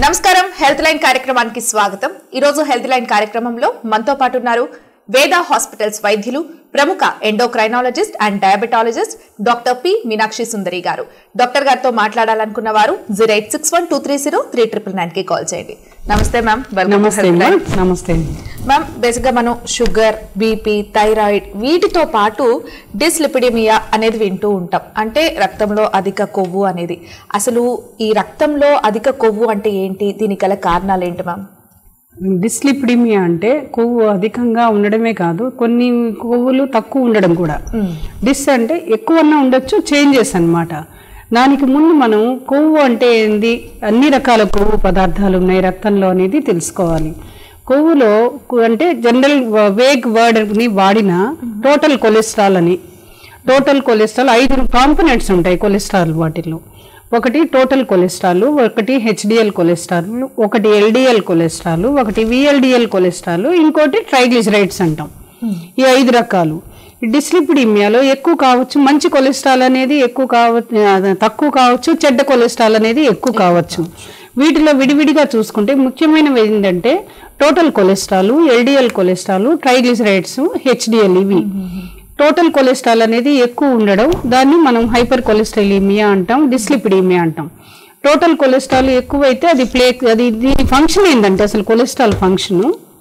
నమస్కారం health line కార్యక్రమానికి స్వాగతం ఈ రోజు హెల్త్ లైన్ కార్యక్రమంలో మనతో పాటు ఉన్నారు వేద హాస్పిటల్స్ వైద్యులు ప్రముఖ endocrinologist and diabetologist doctor P Meenakshi Sundari గారు డాక్టర్ గారితో మాట్లాడాలనుకున్న వారు zero eight six one two three zero three triple nine కి కాల్ చేయండి నమస్తే ma'am welcome to Namaste health అమ్మా. లైన్ నమస్తే మ్యామ్ బేసిక్గా మనం షుగర్ బీపీ థైరాయిడ్ వీటితో పాటు డిస్లిపిడిమియా అనేది వింటూ ఉంటాం అంటే రక్తంలో అధిక కొవ్వు అనేది అసలు ఈ రక్తంలో అధిక కొవ్వు అంటే ఏంటి దీనికి గల కారణాలు ఏంటి మ్యామ్ డిస్లిపిడిమియా అంటే కొవ్వు అధికంగా ఉండడమే కాదు కొన్ని కొవ్వులు తక్కువ ఉండడం కూడా డిస్ అంటే ఎక్కువన్నా ఉండొచ్చు చేంజెస్ అన్నమాట దానికి ముందు మనం కొవ్వు అంటే ఏంది అన్ని రకాల కొవ్వు పదార్థాలు ఉన్నాయి రక్తంలో అనేది తెలుసుకోవాలి కొవ్వులో కు- అంటే జనరల్ వేగ్ వర్డ్ని వాడిన టోటల్ కొలెస్ట్రాల్ అని టోటల్ కొలెస్ట్రాల్ ఐదు కాంపనెంట్స్ ఉంటాయి కొలెస్ట్రాల్ వాటిల్లో ఒకటి టోటల్ కొలెస్ట్రాల్ ఒకటి హెచ్డిఎల్ కొలెస్ట్రాల్ ఒకటి ఎల్డిఎల్ కొలెస్ట్రాల్ ఒకటి విఎల్డిఎల్ కొలెస్ట్రాల్ ఇంకోటి ట్రైగ్లిజరైడ్స్ అంటాం ఈ ఐదు రకాలు ఈ డిస్లిపిడిమియాలో ఎక్కువ కావచ్చు మంచి కొలెస్ట్రాల్ అనేది ఎక్కువ కావచ్చు ఆ, తక్కువ కావచ్చు చెడ్డ కొలెస్ట్రాల్ అనేది ఎక్కువ కావచ్చు వీటిలో విడివిడిగా చూసుకుంటే ముఖ్యమైనవి ఏంటంటే total cholesterol LDL cholesterol triglycerides HDL ఇవి టోటల్ కొలెస్ట్రాల్ అనేది ఎక్కువ ఉండడం దాన్ని మనం హైపర్ కొలెస్ట్రాలిమియా అంటాం డిస్లిపిడీమియా అంటాం టోటల్ కొలెస్ట్రాల్ ఎక్కువైతే అది ప్లే అది దీని ఫంక్షన్ ఏంటంటే అసలు కొలెస్ట్రాల్ ఫంక్షన్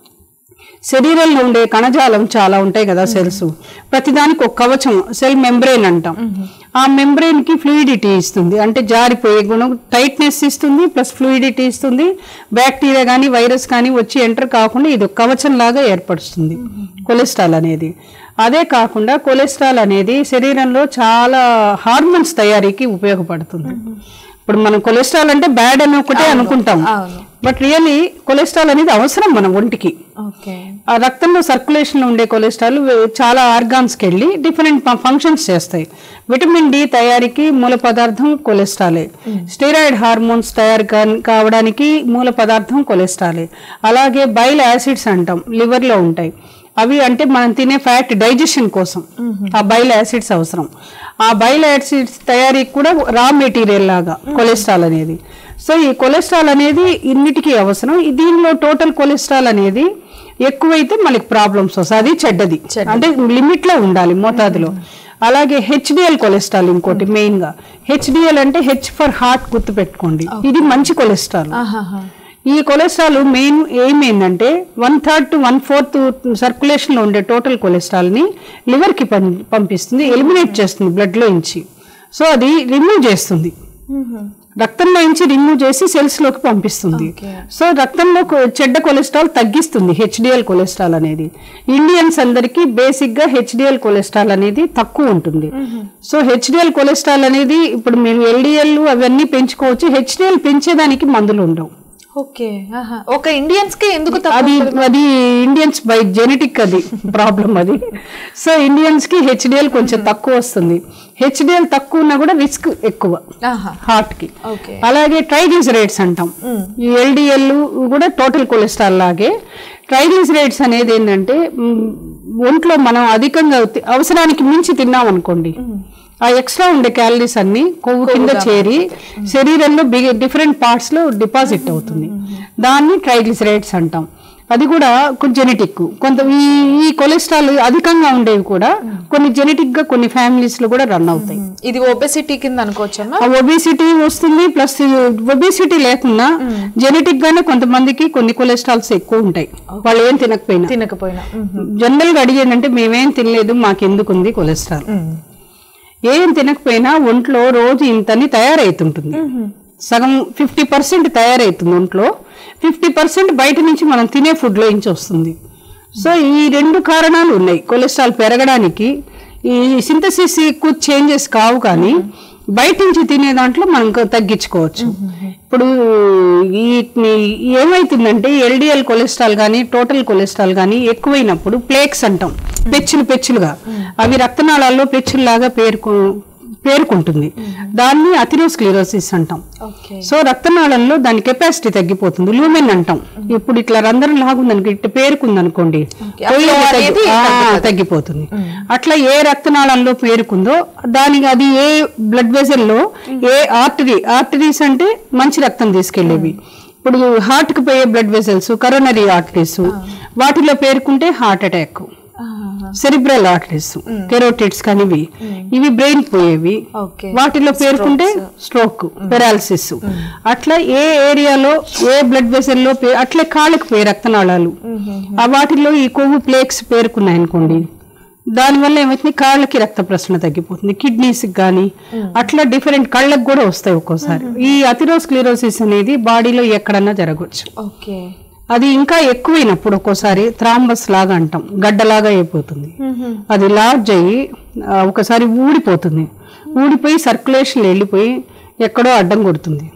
శరీరంలో ఉండే కణజాలం చాలా ఉంటాయి కదా సెల్స్ ప్రతిదానికి ఒక కవచం సెల్ మెంబ్రెయిన్ అంటాం ఆ మెంబ్రెయిన్ కి ఫ్లూయిడిటీ ఇస్తుంది అంటే జారిపోయే గుణం టైట్నెస్ ఇస్తుంది ప్లస్ ఫ్లూయిడిటీ ఇస్తుంది బ్యాక్టీరియా కానీ వైరస్ కానీ వచ్చి ఎంటర్ కాకుండా ఇది ఒక కవచం లాగా ఏర్పరుస్తుంది కొలెస్ట్రాల్ అనేది అదే కాకుండా కొలెస్ట్రాల్ అనేది శరీరంలో చాలా హార్మోన్స్ తయారీకి ఉపయోగపడుతుంది ఇప్పుడు మనం కొలెస్ట్రాల్ అంటే బ్యాడ్ అని ఒకటే అనుకుంటాం అవును. బట్ రియల్లీ కొలెస్ట్రాల్ అనేది అవసరం మన ఒంటికి ఓకే ఆ రక్తంలో సర్క్యులేషన్ లో ఉండే కొలెస్ట్రాల్ వే- చాలా ఆర్గాన్స్ కి వెళ్ళి డిఫరెంట్ ఫంక్షన్స్ చేస్తాయి విటమిన్ డి తయారీకి మూల పదార్థం కొలెస్ట్రాలే స్టెరాయిడ్ హార్మోన్స్ తయారు కా- కావడానికి మూల పదార్థం కొలెస్ట్రాలే అలాగే బైల్ యాసిడ్స్ అంటాం లివర్ లో ఉంటాయి అవి అంటే మనం తినే ఫ్యాట్ డైజెషన్ కోసం ఆ బైల్ యాసిడ్స్ అవసరం ఆ బైల్ యాసిడ్స్ తయారీకి కూడా రా మెటీరియల్ లాగా కొలెస్ట్రాల్ అనేది సో ఈ కొలెస్ట్రాల్ అనేది ఇన్నిటికీ అవసరం ఈ దీనిలో టోటల్ కొలెస్ట్రాల్ అనేది ఎక్కువైతే మనకి ప్రాబ్లమ్స్ వస్తాయి అది చెడ్డది అంటే లిమిట్ లో ఉండాలి మోతాదులో అలాగే హెచ్డిఎల్ కొలెస్ట్రాల్ ఇంకోటి మెయిన్ గా హెచ్డిఎల్ అంటే హెచ్ ఫర్ హార్ట్ గుర్తు పెట్టుకోండి ఇది మంచి కొలెస్ట్రాల్ ఈ కొలెస్ట్రాల్ మెయిన్ ఎయిమ్ ఏంటంటే one third to one fourth circulation లో ఉండే టోటల్ కొలెస్ట్రాల్ ని లివర్ కి పం- పంపిస్తుంది ఎలిమినేట్ చేస్తుంది బ్లడ్ లో నుంచి సో అది రిమూవ్ చేస్తుంది రక్తంలో నుంచి రిమూవ్ చేసి సెల్స్ లోకి పంపిస్తుంది సో రక్తంలో కొ- చెడ్డ కొలెస్ట్రాల్ తగ్గిస్తుంది హెచ్డిఎల్ కొలెస్ట్రాల్ అనేది ఇండియన్స్ అందరికీ బేసిక్ గా హెచ్డిఎల్ కొలెస్ట్రాల్ అనేది తక్కువ ఉంటుంది సో హెచ్డిఎల్ కొలెస్ట్రాల్ అనేది ఇప్పుడు మేము ఎల్డిఎల్ అవన్నీ పెంచుకోవచ్చు హెచ్డిఎల్ పెంచేదానికి మందులు ఉండవు ఓకే ఒక ఇండియన్స్ కి ఎందుకు తక్కువ అది అది ఇండియన్స్ బై జెనెటిక్ అది ప్రాబ్లం అది సో ఇండియన్స్ కి హెచ్డిఎల్ కొంచెం తక్కువ వస్తుంది హెచ్డిఎల్ తక్కువ ఉన్నా కూడా రిస్క్ ఎక్కువ ఆహా. హార్ట్ కి ఓకే అలాగే ట్రైగ్లిజరైడ్స్ అంటాం ఈ ఎల్డిఎల్ కూడా టోటల్ కొలెస్ట్రాల్ లాగే ట్రైగ్లిజరైడ్స్ అనేది ఏంటంటే మ్, ఒంట్లో మనం అధికంగా తి- అవసరానికి మించి తిన్నాం అనుకోండి ఆ ఎక్స్ట్రా ఉండే క్యాలరీస్ అన్ని కొవ్వు కింద చేరి శరీరంలో బిగ్ డిఫరెంట్ పార్ట్స్ లో డిపాజిట్ అవుతుంది దాన్ని ట్రైగ్లిజరైడ్స్ అంటాం అది కూడా కొంచెం జెనెటిక్ కొంత ఈ ఈ కొలెస్ట్రాల్ అధికంగా ఉండేవి కూడా కొన్ని జెనెటిక్ గా కొన్ని ఫ్యామిలీస్ లో కూడా రన్ అవుతాయి ఇది ఒబెసిటీ కింద అనుకోవచ్చమ్మా ఆ ఒబేసిటీ వస్తుంది ప్లస్ ఒబేసిటీ లేకుండా జెనెటిక్ గానే కొంతమందికి కొన్ని కొలెస్ట్రాల్స్ ఎక్కువ ఉంటాయి వాళ్ళు ఏం తినకపోయినా తినకపోయినా జనరల్ గా అడిగేదంటే మేమేం తినలేదు మాకెందుకు ఉంది కొలెస్ట్రాల్ ఏం తినకపోయినా ఒంట్లో రోజు ఇంతని తయారైతుంటుంది సగం ఫిఫ్టీ పర్సెంట్ తయారైతుంది ఒంట్లో ఫిఫ్టీ పర్సెంట్ బయట నుంచి మనం తినే ఫుడ్ లో నుంచి వస్తుంది సో ఈ రెండు కారణాలు ఉన్నాయి కొలెస్ట్రాల్ పెరగడానికి ఈ సింథసిస్ ఎక్కువ చేంజెస్ కావు కానీ బయట నుంచి తినే దాంట్లో మనం ఇంకా తగ్గించుకోవచ్చు ఇప్పుడు ఈ ఈ- ఏమైతుందంటే ఎల్డిఎల్ కొలెస్ట్రాల్ కానీ టోటల్ కొలెస్ట్రాల్ కానీ ఎక్కువైనప్పుడు ప్లేక్స్ అంటాం పెచ్చులు పెచ్చులుగా అవి రక్తనాళాల్లో పెచ్చుల్లాగా పేరుకు పేరుకుంటుంది దాన్ని అథిరోస్క్లిరోసిస్ అంటాం ఓకే సో రక్తనాళంలో దాని కెపాసిటీ తగ్గిపోతుంది లూమెన్ అంటాం ఇప్పుడు ఇట్లా రంధ్రం లాగుందనుకో ఇట్లా పేరుకుంది అనుకోండి Okay. ఆ flow అనేది తగ్గిపోతుంది అట్లా ఏ రక్తనాళంలో పేరుకుందో దానికి అది ఏ బ్లడ్ వెజల్లో ఏ ఆర్టరీ ఆర్టరీస్ అంటే మంచి రక్తం తీసుకెళ్లేవి ఇప్పుడు హార్ట్ కి పోయే బ్లడ్ వెసల్స్ కరోనరీ ఆర్టరీస్ వాటిలో పేరుకుంటే heart attack cerebral arteries carotids కానివి ఇవి బ్రెయిన్ పోయేవి ఓకే వాటిలో పేరుకుంటే స్ట్రోక్ పెరాలసిస్ అట్లా ఏ ఏరియాలో ఏ బ్లడ్ వెసల్ లో పే- అట్లే కాళ్ళకి పోయే రక్తనాళాలు ఆ వాటిలో ఈ కొవ్వు ప్లేక్స్ పేరుకున్నాయి అనుకోండి దానివల్ల ఏమవుతుంది కాళ్ళకి రక్త ప్రసరణ తగ్గిపోతుంది కిడ్నీస్ కానీ అట్లా డిఫరెంట్ కళ్ళకు కూడా వస్తాయి ఒక్కోసారి ఈ అథిరోస్క్లిరోసిస్ అనేది బాడీలో ఎక్కడన్నా జరగవచ్చు ఓకే అది ఇంకా ఎక్కువైనప్పుడు ఒక్కోసారి థ్రాంబస్ లాగా అంటాం గడ్డలాగా అయిపోతుంది అది లార్జ్ అయ్యి ఆ, ఒకసారి ఊడిపోతుంది ఊడిపోయి సర్క్యులేషన్ వెళ్ళిపోయి ఎక్కడో అడ్డం కొడుతుంది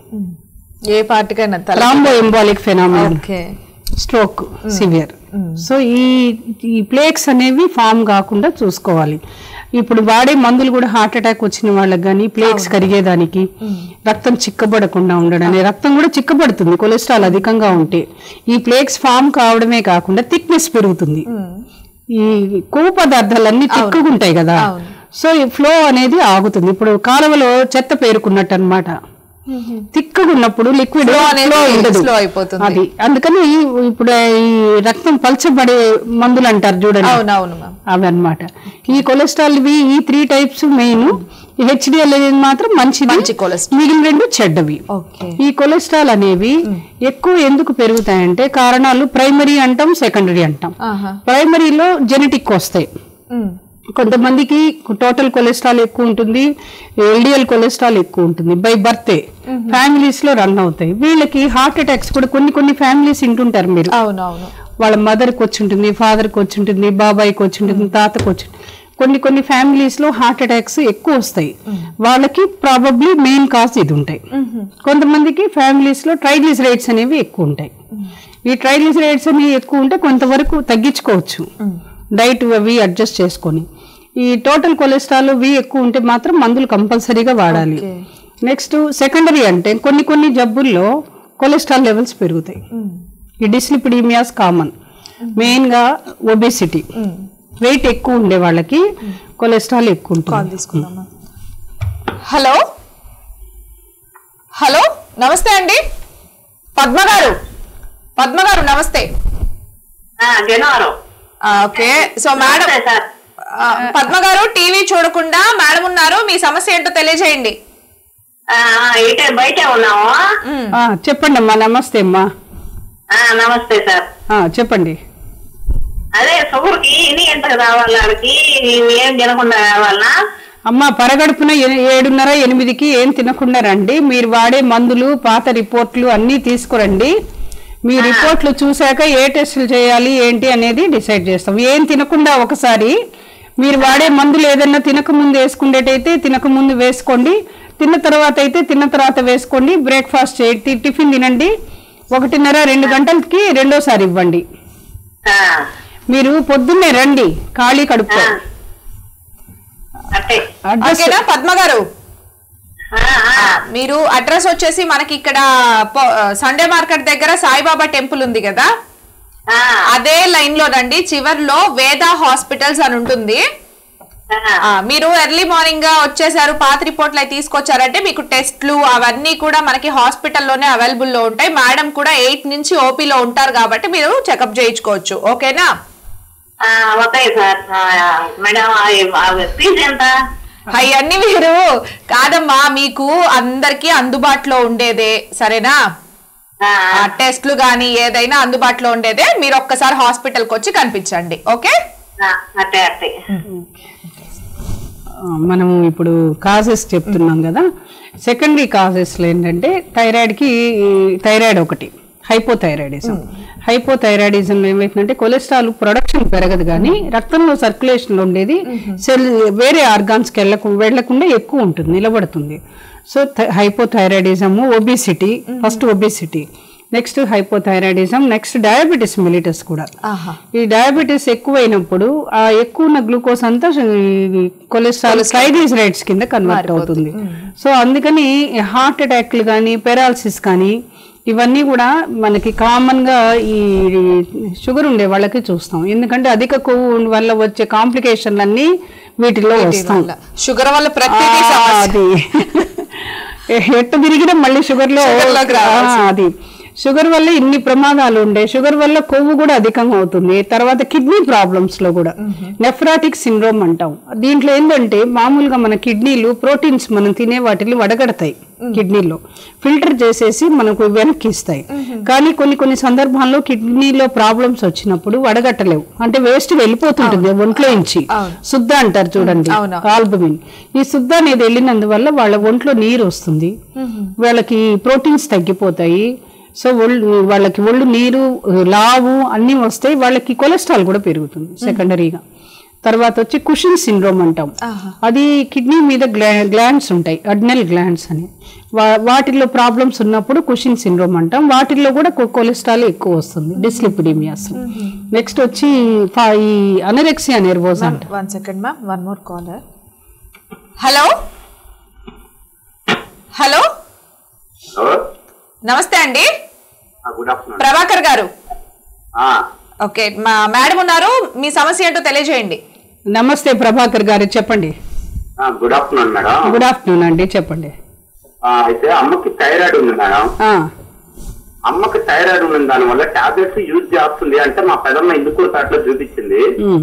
ఏ పార్టీకైనా తల thromboembolic phenomenal okay stroke severe so ఈ ఈ ప్లేక్స్ అనేవి ఫామ్ కాకుండా చూసుకోవాలి ఇప్పుడు వాడే మందులు కూడా హార్ట్ అటాక్ వచ్చిన వాళ్ళకి కానీ ప్లేక్స్ కరిగేదానికి రక్తం చిక్కబడకుండా ఉండడానికి రక్తం కూడా చిక్కబడుతుంది కొలెస్ట్రాల్ అధికంగా ఉంటే ఈ ప్లేక్స్ ఫామ్ కావడమే కాకుండా థిక్నెస్ పెరుగుతుంది ఈ కొవ్వు పదార్థాలన్నీ తిక్కుగా ఉంటాయి కదా సో ఈ ఫ్లో అనేది ఆగుతుంది ఇప్పుడు కాలువలో చెత్త పేరుకున్నట్టు అనమాట తిక్కగా ఉన్నప్పుడు లిక్విడ్ Flow అనేది ఫ్లో ఉండదు slow అయిపోతుంది. అది అందుకని ఇప్పుడు ఈ రక్తం పల్చబడే మందులు అంటారు చూడండి అవునవును మ్యామ్ అవి అన్నమాట ఈ కొలెస్ట్రాల్ ఇవి ఈ త్రీ టైప్స్ మెయిన్ హెచ్డిఎల్ అనేది మాత్రం మంచిది మంచి cholesterol. మిగిలిన రెండు చెడ్డవి ఓకే ఈ కొలెస్ట్రాల్ అనేవి ఎక్కువ ఎందుకు పెరుగుతాయంటే కారణాలు ప్రైమరీ అంటాం సెకండరీ అంటాం ఆహా ప్రైమరీలో జెనెటిక్ వస్తాయి ఉమ్. కొంతమందికి టోటల్ కొలెస్ట్రాల్ ఎక్కువ ఉంటుంది ఎల్డిఎల్ కొలెస్ట్రాల్ ఎక్కువ ఉంటుంది బై బర్తే ఫ్యామిలీస్ లో రన్ అవుతాయి వీళ్ళకి హార్ట్ అటాక్స్ కూడా కొన్ని కొన్ని ఫ్యామిలీస్ వింటుంటారు మీరు అవునవును వాళ్ళ మదర్కి వచ్చి ఉంటుంది ఫాదర్కి వచ్చి ఉంటుంది బాబాయ్కి వచ్చి ఉంటుంది తాతకు వచ్చి ఉంటుంది. కొన్ని కొన్ని ఫ్యామిలీస్ లో హార్ట్ అటాక్స్ ఎక్కువ వస్తాయి వాళ్ళకి ప్రాబబ్లీ మెయిన్ కాజ్ ఇది ఉంటాయి కొంతమందికి ఫ్యామిలీస్ లో ట్రైగ్లిసరైడ్స్ అనేవి ఎక్కువ ఉంటాయి ఈ ట్రైగ్లిసరైడ్స్ అనేవి ఎక్కువ ఉంటే కొంతవరకు తగ్గించుకోవచ్చు డైట్ అవి అడ్జస్ట్ చేసుకొని ఈ టోటల్ కొలెస్ట్రాల్ వి ఎక్కువ ఉంటే మాత్రం మందులు కంపల్సరీగా వాడాలి నెక్స్ట్ సెకండరీ అంటే కొన్ని కొన్ని జబ్బుల్లో కొలెస్ట్రాల్ లెవెల్స్ పెరుగుతాయి ఈ డిస్లిపిడీమియాస్ కామన్ మెయిన్ గా ఒబేసిటీ వెయిట్ ఎక్కువ ఉండే వాళ్ళకి కొలెస్ట్రాల్ ఎక్కువ కాల్ ఉంటుంది తీసుకుందామా హలో హలో నమస్తే అండి పద్మ గారు పద్మ గారు నమస్తే జనవరం ఆ, ఓకే సో మేడం సార్ ఆ, పద్మ గారు టీవీ చూడకుండా మేడం ఉన్నారు మీ సమస్య ఏంటో తెలియజేయండి ఇటే బయటే ఉన్నాము ఆ, చెప్పండి అమ్మా నమస్తే అమ్మా ఆ, నమస్తే సార్ ఆ, చెప్పండి అదే షుగర్ కి ఎన్ని గంటలకు రావాలి వాడికి ఏం తినకుండా రావాలనా అమ్మ పరగడుపున ఎ- ఏడున్నర ఎనిమిదికి ఏం తినకుండా రండి మీరు వాడే మందులు పాత రిపోర్ట్లు అన్నీ తీసుకురండి మీ రిపోర్ట్లు చూశాక ఏ టెస్టులు చేయాలి ఏంటి అనేది డిసైడ్ చేస్తాం ఏం తినకుండా ఒకసారి మీరు వాడే మందులు ఏదన్నా తినకముందు వేసుకునేటైతే తినకముందు వేసుకోండి తిన్న తర్వాత అయితే తిన్న తర్వాత వేసుకోండి బ్రేక్ఫాస్ట్ చేయండి టిఫిన్ తినండి ఒకటిన్నర రెండు గంటలకి రెండోసారి ఇవ్వండి ఆ, మీరు పొద్దున్నే రండి ఖాళీ కడుపు ఆ. అట్టే అడ్రస్ ఓకేనా పద్మ గారు ఆ, ఆ, మీరు అడ్రస్ వచ్చేసి మనకి ఇక్కడ పో- సండే మార్కెట్ దగ్గర సాయిబాబా టెంపుల్ ఉంది కదా ఆ, అదే లైన్ లో రండి చివర్లో వేద హాస్పిటల్స్ అని ఉంటుంది ఆ, ఆ, మీరు ఎర్లీ మార్నింగ్ గా వచ్చేసారు పాత రిపోర్ట్లు అవి తీసుకొచ్చారంటే మీకు టెస్ట్లు అవన్నీ కూడా మనకి హాస్పిటల్లోనే అవైలబుల్ లో ఉంటాయి మేడం కూడా ఎయిట్ నుంచి ఓపీలో ఉంటారు కాబట్టి మీరు చెకప్ చేయించుకోవచ్చు ఓకేనా ఆ, ఓకే సార్ ఆ, మేడం ఆ- ఆ ఫీజు ఎంత అవన్నీ మీరు కాదమ్మా మీకు అందరికీ అందుబాటులో ఉండేదే సరేనా ఆ, ఆ టెస్ట్లు గానీ ఏదైనా అందుబాటులో ఉండేదే మీరు ఒక్కసారి హాస్పిటల్ కి వచ్చి కనిపించండి ఓకే ఆ, అట్టే అట్టే ఆ, మనం ఇప్పుడు కాజెస్ చెప్తున్నాం కదా సెకండరీ కాజెస్లో ఏంటంటే థైరాయిడ్కి థైరాయిడ్ ఒకటి హైపోథైరాయిడిజం హైపోథైరాయిడిజంలో ఏమవుతుందంటే కొలెస్ట్రాల్ ప్రొడక్షన్ పెరగదు కానీ రక్తంలో సర్క్యులేషన్లో ఉండేది సెల్ వేరే ఆర్గాన్స్కి వెళ్ళకు వెళ్లకుండా ఎక్కువ ఉంటుంది నిలబడుతుంది so hypothyroidism obesity first obesity next hypothyroidism next diabetes mellitus కూడా ఆహా ఈ డయాబెటీస్ ఎక్కువైనప్పుడు ఆ ఎక్కువ ఉన్న గ్లూకోజ్ అంతా ఈ కొలెస్ట్రాల్ ట్రైగ్లిసరైడ్స్ కింద కన్వర్ట్ అవుతుంది సో అందుకని హార్ట్ అటాక్లు కానీ పెరాలసిస్ కానీ ఇవన్నీ కూడా మనకి కామన్ గా ఈ షుగర్ ఉండే వాళ్ళకి చూస్తాం ఎందుకంటే అధిక కొవ్వు వల్ల వచ్చే కాంప్లికేషన్లు అన్ని వీటిలో వస్తాం షుగర్ వల్ల ప్రతిదీ ఆ, సమస్య అది ఎట్టు తిరిగినా మళ్ళీ షుగర్ లో Sugar లోకి రావాల్సింది. ఆ, అది షుగర్ వల్ల ఇన్ని ప్రమాదాలు ఉండే షుగర్ వల్ల కొవ్వు కూడా అధికంగా అవుతుంది తర్వాత కిడ్నీ ప్రాబ్లమ్స్ లో కూడా నెఫ్రాటిక్ సిండ్రోమ్ అంటాం దీంట్లో ఏంటంటే మామూలుగా మన కిడ్నీలు ప్రోటీన్స్ మనం తినే వాటిని వడగడతాయి కిడ్నీలో ఫిల్టర్ చేసేసి మనకు వెనక్కి ఇస్తాయి కానీ కొన్ని కొన్ని సందర్భాల్లో కిడ్నీలో ప్రాబ్లమ్స్ వచ్చినప్పుడు వడగట్టలేవు అంటే వేస్ట్ వెళ్ళిపోతుంటుంది ఒంట్లో నుంచి అవును. శుద్ధ అంటారు చూడండి అవును. ఆల్బమిన్ ఈ శుద్ధ అనేది వెళ్ళినందువల్ల వాళ్ళ ఒంట్లో నీరు వస్తుంది వాళ్ళకి ప్రోటీన్స్ తగ్గిపోతాయి సో ఒళ్ళు వాళ్ళకి ఒళ్ళు నీరు లావు అన్నీ వస్తాయి వాళ్ళకి కొలెస్ట్రాల్ కూడా పెరుగుతుంది సెకండరీగా తర్వాత వచ్చి కుషన్ సిండ్రోమ్ అంటాం ఆహా. అది కిడ్నీ మీద గ్లా గ్లాండ్స్ ఉంటాయి అడ్నల్ గ్లాండ్స్ అని వా- వాటిల్లో ప్రాబ్లమ్స్ ఉన్నప్పుడు కుషిన్ సిండ్రోమ్ అంటాం వాటిల్లో కూడా కొ- కొలెస్ట్రాల్ ఎక్కువ వస్తుంది డిస్లిపిడీమియాస్ నెక్స్ట్ వచ్చి ఫా- ఈ అనరెక్సియా నెర్వోస్ అంట one second ma'am one more caller hello hello hello నమస్తే అండి గుడ్ ఆఫ్టర్నూన్ ప్రభాకర్ గారు ఓకే మా మేడం ఉన్నారు మీ సమస్య ఏంటో తెలియజేయండి నమస్తే ప్రభాకర్ గారు చెప్పండి good afternoon madam good afternoon అండి చెప్పండి ఆ, అయితే అమ్మకి థైరాయిడ్ ఉంది మేడం ఆ, అమ్మకి థైరాయిడ్ ఉన్న దాని వల్ల టాబ్లెట్స్ యూజ్ చేస్తుంది అంటే మా పెదమ్మ ఇందుకు అట్లా చూపించింది ఉమ్,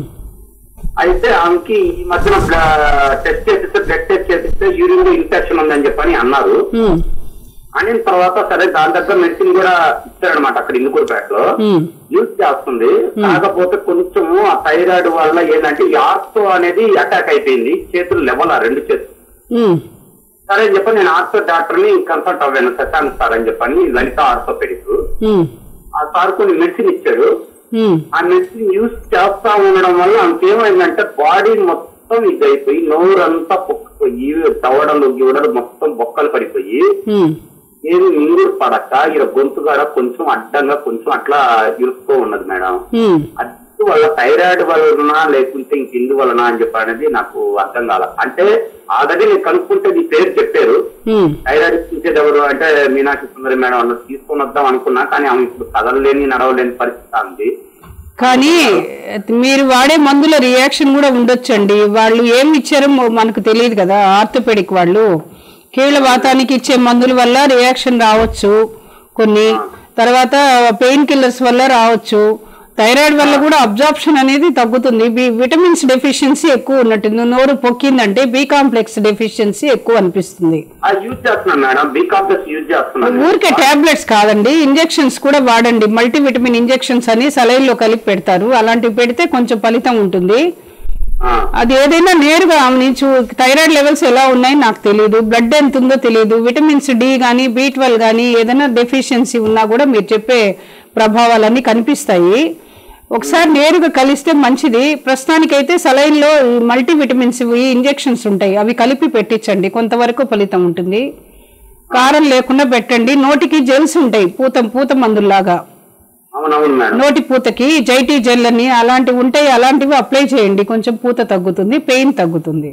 అయితే ఆమెకి ఈ మధ్యన టెస్ట్ చేపిస్తే బ్లడ్ టెస్ట్ చేపిస్తే యూరిన్ ఇన్ఫెక్షన్ ఉందని చెప్పని అన్నారు ఉమ్, అనిన తర్వాత సరే దాని దగ్గర మెడిసిన్ కూడా ఇచ్చారనమాట అక్కడ ఇందుకూరుపేటలో ఉమ్, యూజ్ చేస్తుంది కాకపోతే కొంచెం ఆ థైరాయిడ్ వల్ల ఏంటంటే ఈ ఆర్తో అనేది అటాక్ అయిపోయింది చేతులు లెవెల్ ఆ రెండు చేతులు ఉమ్, సరే అని చెప్పి నేను ఆర్థో డాక్టర్ ని కన్సల్ట్ అవ్వాను శశాంక్ సార్ అని చెప్పని లలిత ఆర్థోపెడిక్ ఉమ్, ఆ సార్ కొన్ని మెడిసిన్ ఇచ్చాడు ఉమ్, ఆ మెడిసిన్ యూజ్ చేస్తా ఉండడం వల్ల ఆమెకేమైందంటే బాడీ మొత్తం ఇది అయిపోయి నోరంతా పొక్కిపోయి తవ్వడలు గివడలు మొత్తం బొక్కలు పడిపోయి ఉమ్, ఏది నీరు పడక ఇలా గొంతు కాడ కొంచెం అడ్డంగా కొంచెం అట్లా ఇరుక్కో ఉన్నది మేడం ఉమ్. అది వల్ల థైరాయిడ్ వలన లేకుంటే ఇంక ఇందు వలన అని చెప్పి అనేది నాకు అర్థం కాల అంటే ఆల్రెడీ నేను కనుక్కుంటే నీ పేరు చెప్పారు ఉమ్. థైరాయిడ్ ఇచ్చేది ఎవరు అంటే మీనాక్షి సుందరి మేడం అన్నది తీసుకొని వద్దాం అనుకున్నా కానీ ఆమె ఇప్పుడు కదలలేని నడవలేని పరిస్థితి ఉంది కానీ మీరు వాడే మందుల రియాక్షన్ కూడా ఉండొచ్చండి వాళ్ళు ఏం ఇచ్చారో మొ- మనకు తెలియదు కదా ఆర్థోపెడిక్ వాళ్ళు కీళ్ళ వాతానికి ఇచ్చే మందుల వల్ల రియాక్షన్ రావచ్చు కొన్ని తర్వాత పెయిన్ కిల్లర్స్ వల్ల రావచ్చు థైరాయిడ్ వల్ల కూడా అబ్జార్ప్షన్ అనేది తగ్గుతుంది బి విటమిన్స్ డెఫిషియన్సీ ఎక్కువ ఉన్నట్టుంది నోరు పొక్కిందంటే బి కాంప్లెక్స్ డెఫిషియన్సీ ఎక్కువ అనిపిస్తుంది ఆ యూజ్ చేస్తున్నాను మేడం బి కాంప్లెక్స్ యూజ్ చేస్తున్నాను ఊరికే టాబ్లెట్స్ కాదండి ఇంజెక్షన్స్ కూడా వాడండి మల్టీవిటమిన్ ఇంజెక్షన్స్ అని saline లో కలిపి పెడతారు అలాంటివి పెడితే కొంచెం ఫలితం ఉంటుంది ఆ, అది ఏదైనా నేరుగా ఆమె నుంచి థైరాయిడ్ లెవెల్స్ ఎలా ఉన్నాయో నాకు తెలియదు బ్లడ్ ఎంత ఉందో తెలియదు విటమిన్స్ డి కానీ బి ట్వెల్వ్ కానీ ఏదైనా డెఫిషియన్సీ ఉన్నా కూడా మీరు చెప్పే ప్రభావాలన్నీ కనిపిస్తాయి ఒకసారి నేరుగా కలిస్తే మంచిది ప్రస్తుతానికైతే సలైన్లో మల్టీ విటమిన్స్ ఇంజెక్షన్స్ ఉంటాయి అవి కలిపి పెట్టించండి కొంతవరకు ఫలితం ఉంటుంది కారం లేకుండా పెట్టండి నోటికి జెల్స్ ఉంటాయి పూత పూత మందుల్లాగా అవునవును మేడం నోటి పూతకి జైటీ జెల్ అని అలాంటివి ఉంటాయి అలాంటివి అప్లై చేయండి కొంచెం పూత తగ్గుతుంది పెయిన్ తగ్గుతుంది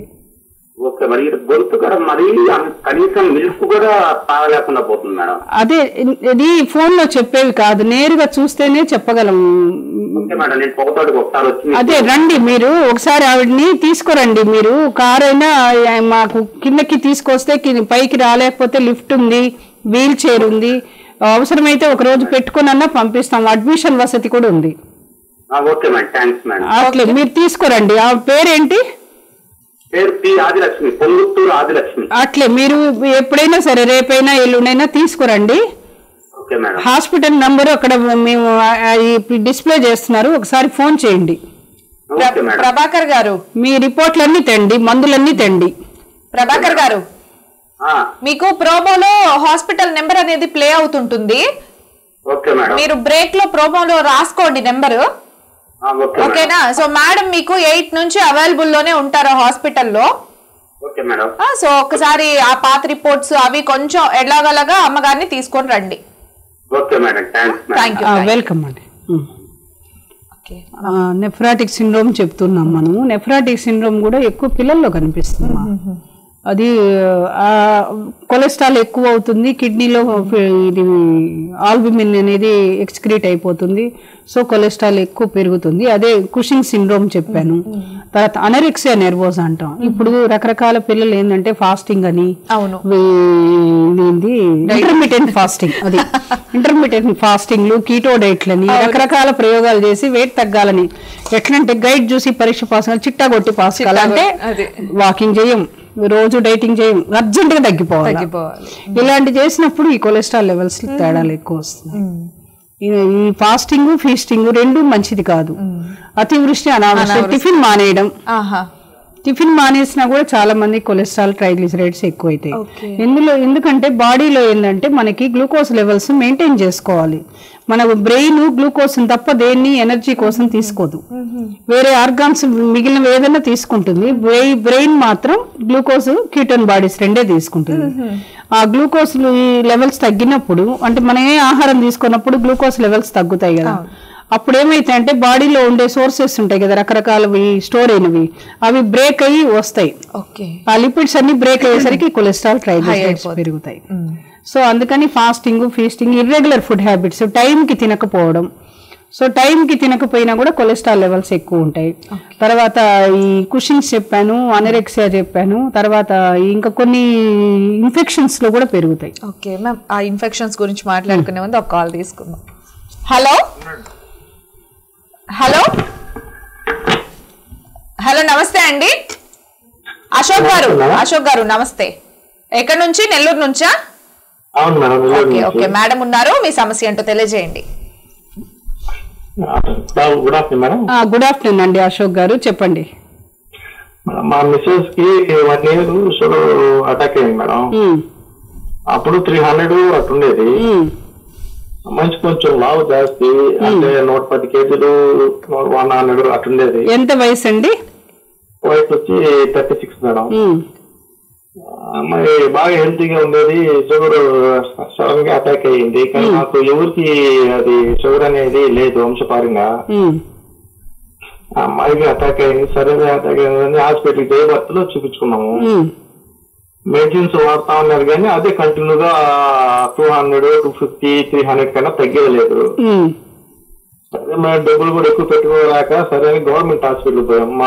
ఓకే మరి ఇది గొంతు కూడా మరీ అంత- కనీసం మిల్క్ కూడా తాగలేకుండా పోతుంది మేడం అదే ఇది ఫోన్ లో చెప్పేవి కాదు నేరుగా చూస్తేనే చెప్పగలం ఓకే మేడం నేను పొగతోటికి ఒకసారి వచ్చి మీకు- అదే రండి మీరు ఒకసారి ఆవిడని తీసుకురండి మీరు కార్ అయినా ఆ, మాకు కిందకి తీసుకొస్తే కి- పైకి రాలేకపోతే లిఫ్ట్ ఉంది వీల్ చైర్ ఉంది అవసరమైతే ఒక రోజు పెట్టుకున్నా పంపిస్తాం అడ్మిషన్ వసతి కూడా ఉంది ఆ, ఓకే మేడం థ్యాంక్స్ మేడం అట్లే మీరు తీసుకురండి ఆ పేరేంటి పేరు పి ఆదిలక్ష్మి పొంగుత్తూరు ఆదిలక్ష్మి అట్లే మీరు ఎప్పుడైనా సరే రేపైనా ఎల్లుండైనా తీసుకురండి ఓకే మేడం హాస్పిటల్ నంబరు అక్కడ మేము ఆ- ఆ ఈ డిస్ప్లే చేస్తున్నారు ఒకసారి ఫోన్ చేయండి ఓకే మేడం ప్రభాకర్ గారు మీ రిపోర్ట్లన్నీ తెండి మందులన్నీ తెండి ప్రభాకర్ గారు ఆ, మీకు ప్రోమోలో హాస్పిటల్ నెంబర్ అనేది ప్లే అవుతుంటుంది ఓకే మేడం మీరు బ్రేక్ లో ప్రోమోలో రాసుకోండి నెంబరు ఆ, ఓకే మేడం ఓకేనా సో మేడం మీకు ఎయిట్ నుంచి అవైలబుల్ లోనే ఉంటారు హాస్పిటల్లో ఓకే మేడం ఆ, సో ఒకసారి ఆ పాత రిపోర్ట్స్ అవి కొంచెం ఎలాగలగా అమ్మగారిని తీసుకొని రండి okay madam thanks madam thank you welcome అండి ఉమ్. ఓకే నెఫ్రాటిక్ సిండ్రోమ్ చెప్తున్నాం మనము నెఫ్రాటిక్ సిండ్రోమ్ కూడా ఎక్కువ పిల్లల్లో కనిపిస్తుంది అది ఆ, కొలెస్ట్రాల్ ఎక్కువ అవుతుంది కిడ్నీలో ఇది ఆల్బుమిన్ అనేది ఎక్స్క్రీట్ అయిపోతుంది సో కొలెస్ట్రాల్ ఎక్కువ పెరుగుతుంది అదే కుషింగ్ సిండ్రోమ్ చెప్పాను తర్వాత అనరిక్సియా నెర్వోస్ అంటాం ఇప్పుడు రకరకాల పిల్లలు ఏంటంటే ఫాస్టింగ్ అని అవును ఇంటర్మీడియట్ ఫాస్టింగ్ అది ఇంటర్మీడియట్ ఫాస్టింగ్లు కీటో డైట్లని రకరకాల ప్రయోగాలు చేసి వెయిట్ తగ్గాలని ఎట్లంటే గైడ్ చూసి పరీక్ష పాస్ కావాలి, చిట్టా కొట్టి పాస్ కావాలంటే అదే. వాకింగ్ చేయం రోజు డైటింగ్ చేయం అర్జెంట్ గా తగ్గిపోవాలి తగ్గిపోవాలి ఇలాంటి చేసినప్పుడు ఈ కొలెస్ట్రాల్ లెవెల్స్ తేడాలు ఎక్కువ వస్తున్నాయి ఈ- ఈ ఫాస్టింగ్ ఫీస్టింగ్ రెండు మంచిది కాదు అతివృష్టి అనావృష్టి టిఫిన్ మానేయడం ఆహా టిఫిన్ మానేసినా కూడా చాలా మంది కొలెస్ట్రాల్ ట్రైగ్లిసరైడ్స్ ఎక్కువైతాయి Okay. ఎందులో ఎందుకంటే బాడీలో ఏంటంటే మనకి గ్లూకోజ్ లెవెల్స్ మెయింటైన్ చేసుకోవాలి మన బ్రెయిన్ గ్లూకోజ్ తప్ప దేన్ని ఎనర్జీ కోసం తీసుకోదు వేరే ఆర్గాన్స్ మిగిలిన ఏదైనా తీసుకుంటుంది బ్రెయిన్ మాత్రం గ్లూకోజ్ కీటోన్ బాడీస్ రెండే తీసుకుంటుంది ఆ గ్లూకోజ్ లెవెల్స్ తగ్గినప్పుడు అంటే మనం ఏ ఆహారం తీసుకున్నప్పుడు గ్లూకోజ్ లెవెల్స్ తగ్గుతాయి కదా అప్పుడు ఏమైతాయి అంటే బాడీలో ఉండే సోర్సెస్ ఉంటాయి కదా రకరకాలవి స్టోర్ అయినవి అవి బ్రేక్ అయ్యి వస్తాయి ఓకే ఆ లిపిడ్స్ అన్ని బ్రేక్ అయ్యేసరికి కొలెస్ట్రాల్ ట్రైగ్లిసరైడ్స్ పెరుగుతాయి సో అందుకని fasting feasting irregular food habits టైంకి తినకపోవడం సో టైంకి తినకపోయినా కూడా కొలెస్ట్రాల్ లెవెల్స్ ఎక్కువ ఉంటాయి తర్వాత ఈ కుషిన్స్ చెప్పాను అనరెక్సియా చెప్పాను తర్వాత ఇంకా కొన్ని ఇన్ఫెక్షన్స్ లో కూడా పెరుగుతాయి ఓకే మ్యామ్ ఆ ఇన్ఫెక్షన్స్ గురించి మాట్లాడుకునే ముందు ఒక కాల్ తీసుకుందాం హలో హలో హలో నమస్తే అండి అశోక్ గారు అశోక్ గారు నమస్తే ఎక్కడి నుంచి నెల్లూరు నుంచా అవును మేడం నెల్లూరు ఓకే నుంచి. ఓకే మేడం ఉన్నారు మీ సమస్య ఏంటో తెలియజేయండి ఆ, good afternoon madam good afternoon అండి అశోక్ గారు చెప్పండి మా మిస్సెస్ కి వన్ ఇయర్ షుగర్ అటాక్ అయింది మేడం ఉమ్, అప్పుడు త్రీ హండ్రెడ్ అట్టుండేది ఉమ్, మంచి కొంచెం లావు జాస్తి అంటే నూట పది కేజీలు వన్ హండ్రెడ్ అట్టుండేది ఎంత వయసు అండి వయసు వచ్చి థర్టీ సిక్స్ మేడం ఉమ్, అమ్మాయి బాగా హెల్తీగా ఉండేది షుగర్ సడన్ గా అటాక్ అయ్యింది కానీ నాకు ఎవరికి అది షుగర్ అనేది లేదు వంశపారంగా ఉమ్, ఆ అమ్మాయికి అటాక్ అయింది సరే అటాక్ అయిందని హాస్పిటల్ జయభర్తలో చూపించుకున్నాము ఉమ్, మెడిసిన్స్ వాడుతా ఉన్నారు కానీ అదే కంటిన్యూగా two hundred two fifty three hundred కన్నా తగ్గేది లేదు ఉమ్, అదే మన డబ్బులు కూడా ఎక్కువ పెట్టుకోలేక సరే అని గవర్నమెంట్ హాస్పిటల్ పోయాం మా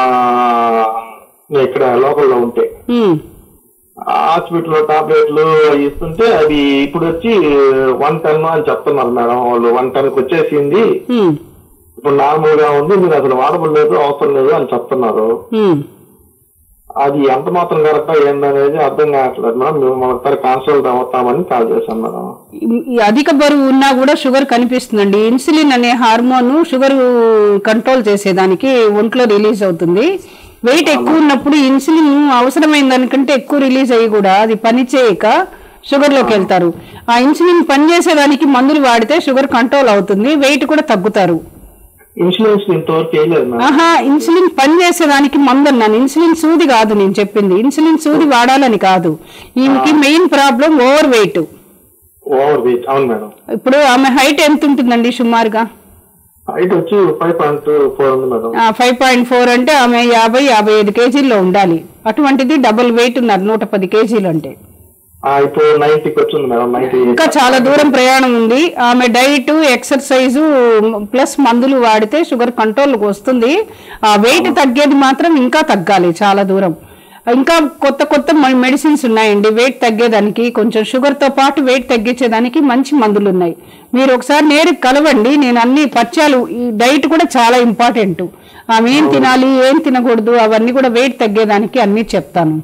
ఇక్కడ లోకల్లో ఉంటే ఉమ్. ఆ హాస్పిటల్లో టాబ్లెట్లు ఇస్తుంటే అది ఇప్పుడు వచ్చి వన్ టన్ అని చెప్తున్నారు మేడం వాళ్ళు వన్ టన్ కి వచ్చేసింది ఉమ్, ఇప్పుడు నార్మల్ గా ఉంది మీరు అసలు వాడబడలేదు అవసరం లేదు అని చెప్తున్నారు ఉమ్. అది ఎంత మాత్రం కరెక్టా ఏందనేది అర్థం కావట్లేదు మేడం మేము ఒకసారి కన్సల్ట్ అవుతామని కాల్ చేశాం మేడం ఈ అధిక బరువు ఉన్నా కూడా షుగర్ కనిపిస్తుందండి ఇన్సులిన్ అనే హార్మోన్ షుగర్ కంట్రోల్ చేసేదానికి ఒంట్లో రిలీజ్ అవుతుంది వెయిట్ ఎక్కువ ఉన్నప్పుడు ఇన్సులిన్ అవసరమైన దానికంటే ఎక్కువ రిలీజ్ అయ్యి కూడా అది పని చేయక షుగర్ లోకి వెళ్తారు ఆ ఇన్సులిన్ పనిచేసేదానికి మందులు వాడితే షుగర్ కంట్రోల్ అవుతుంది వెయిట్ కూడా తగ్గుతారు ఇన్సూరెన్స్ ఇంతవరకు వేయలేదు మేడం ఆహా ఇన్సులిన్ పనిచేసేదానికి మందు అన్నాను ఇన్సులిన్ సూది కాదు నేను చెప్పింది ఇన్సులిన్ సూది వాడాలని కాదు ఈమెకి main problem over weight over weight అవును మేడం ఇప్పుడు ఆమె హైట్ ఎంత ఉంటుందండి సుమారుగా హైట్ వచ్చి ఫైవ్ పాయింట్ ఫోర్ ఉంది మేడం ఫైవ్ పాయింట్ ఫోర్ అంటే ఆమె యాభై యాభై ఐదు కేజీల్లో ఉండాలి అటువంటిది డబుల్ వెయిట్ ఉన్నారు నూట పది కేజీలు అంటే ఆ, ఇప్పుడు నైన్టీకి వచ్చింది మేడం నైన్టీ ఇంకా చాలా దూరం ప్రయాణం ఉంది ఆమె డైట్ ఎక్సర్సైజు ప్లస్ మందులు వాడితే షుగర్ కంట్రోల్కి వస్తుంది ఆ వెయిట్ తగ్గేది మాత్రం ఇంకా తగ్గాలి చాలా దూరం ఇంకా కొత్త కొత్త మెడిసిన్స్ ఉన్నాయండి వెయిట్ తగ్గేదానికి కొంచెం షుగర్తో పాటు వెయిట్ తగ్గించేదానికి మంచి మందులు ఉన్నాయి మీరు ఒకసారి నేరు కలవండి నేను అన్ని పచ్చాలు ఈ డైట్ కూడా చాలా ఇంపార్టెంట్ ఆమె ఏం తినాలి ఏం తినకూడదు అవన్నీ కూడా వెయిట్ తగ్గేదానికి అన్ని చెప్తాను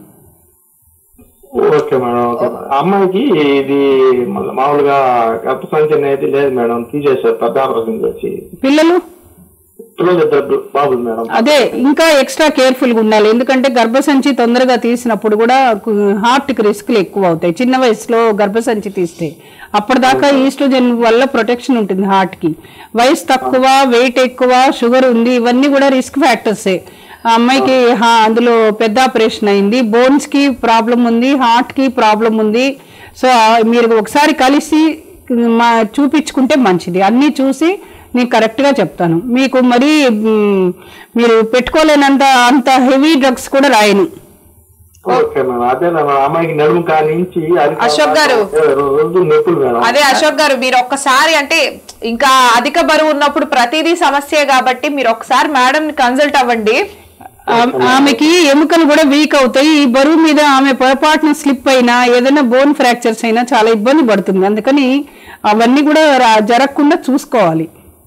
ఓకే మేడం ఓకే మేడం. అమ్మాయికి ఇది మళ్ళీ మామూలుగా గర్భసంచి అనేది లేదు మేడం తీసేశారు పెద్ద ఆపరేషన్ చేసి పిల్లలు పిల్లలు ఇద్దరు బాబులు మేడం అదే ఇంకా ఎక్స్ట్రా కేర్ఫుల్ గా ఉండాలి ఎందుకంటే గర్భసంచి తొందరగా తీసినప్పుడు కూడా హార్ట్ కి రిస్క్లు ఎక్కువ అవుతాయి చిన్న వయసులో గర్భసంచి తీస్తే అప్పటిదాకా ఈస్ట్రోజన్ వల్ల ప్రొటెక్షన్ ఉంటుంది హార్ట్ కి వయసు తక్కువ వెయిట్ ఎక్కువ షుగర్ ఉంది ఇవన్నీ కూడా రిస్క్ ఫ్యాక్టర్సే ఆ అమ్మాయికి హా- అందులో పెద్ద ఆపరేషన్ అయింది బోన్స్ కి ప్రాబ్లం ఉంది హార్ట్ కి ప్రాబ్లం ఉంది సో ఆ మీరు ఒకసారి కలిసి మా చూపించుకుంటే మంచిది అన్నీ చూసి నేను కరెక్ట్గా చెప్తాను మీకు మరీ మ్, మీరు పెట్టుకోలేనంత అంత హెవీ డ్రగ్స్ కూడా రాయను ఓకే మేడం అదే మేడం అమ్మాయికి నడుము కాడి నుంచి అది అశోక్ గారు. రోజు నొప్పులు మేడం అదే అశోక్ గారు మీరు ఒక్కసారి అంటే ఇంకా అధిక బరువు ఉన్నప్పుడు ప్రతిదీ సమస్య కాబట్టి మీరు ఒకసారి మేడం ని కన్సల్ట్ అవ్వండి ఆ- ఆమెకి ఎముకలు కూడా వీక్ అవుతాయి ఈ బరువు మీద ఆమె పొరపాటున స్లిప్ అయినా ఏదైనా బోన్ ఫ్రాక్చర్స్ అయినా చాలా ఇబ్బంది పడుతుంది అందుకని అవన్నీ కూడా రా- జరగకుండా చూసుకోవాలి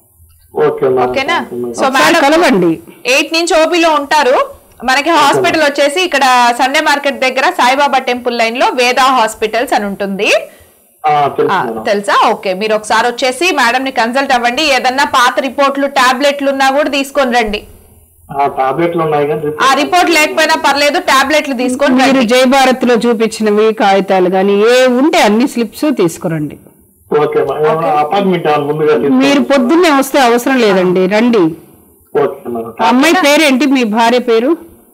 ఓకే మేడం ఓకేనా సో ఒకసారి మేడం కలవండి ఎయిట్ నుంచి ఓపీలో ఉంటారు మనకి హాస్పిటల్ వచ్చేసి ఇక్కడ సండే మార్కెట్ దగ్గర సాయిబాబా టెంపుల్ లైన్ లో వేదా హాస్పిటల్స్ అని ఉంటుంది ఆ, తెలుసు ఆ, మేడం తెలుసా ఓకే మీరు ఒకసారి వచ్చేసి మేడం ని కన్సల్ట్ అవ్వండి ఏదన్నా పాత రిపోర్ట్లు టాబ్లెట్లు ఉన్నా కూడా తీసుకొని రండి ఆ టాబ్లెట్లు ఉన్నాయి కానీ ఆ రిపోర్ట్ లేకపోయినా పర్లేదు టాబ్లెట్లు తీసుకొని మీరు రండి జై భారత్ లో చూపించినవి కాగితాలు కానీ ఏ ఉంటే అన్ని స్లిప్స్ తీసుకురండి ఓకే మేడం అపార్ట్మెంట్ ఏమైనా ముందుగా తీసుకో- మీరు పొద్దున్నే వస్తే అవసరం లేదండి రండి ఓకే మేడం ఆ అమ్మాయి పేరేంటి మీ భార్య పేరు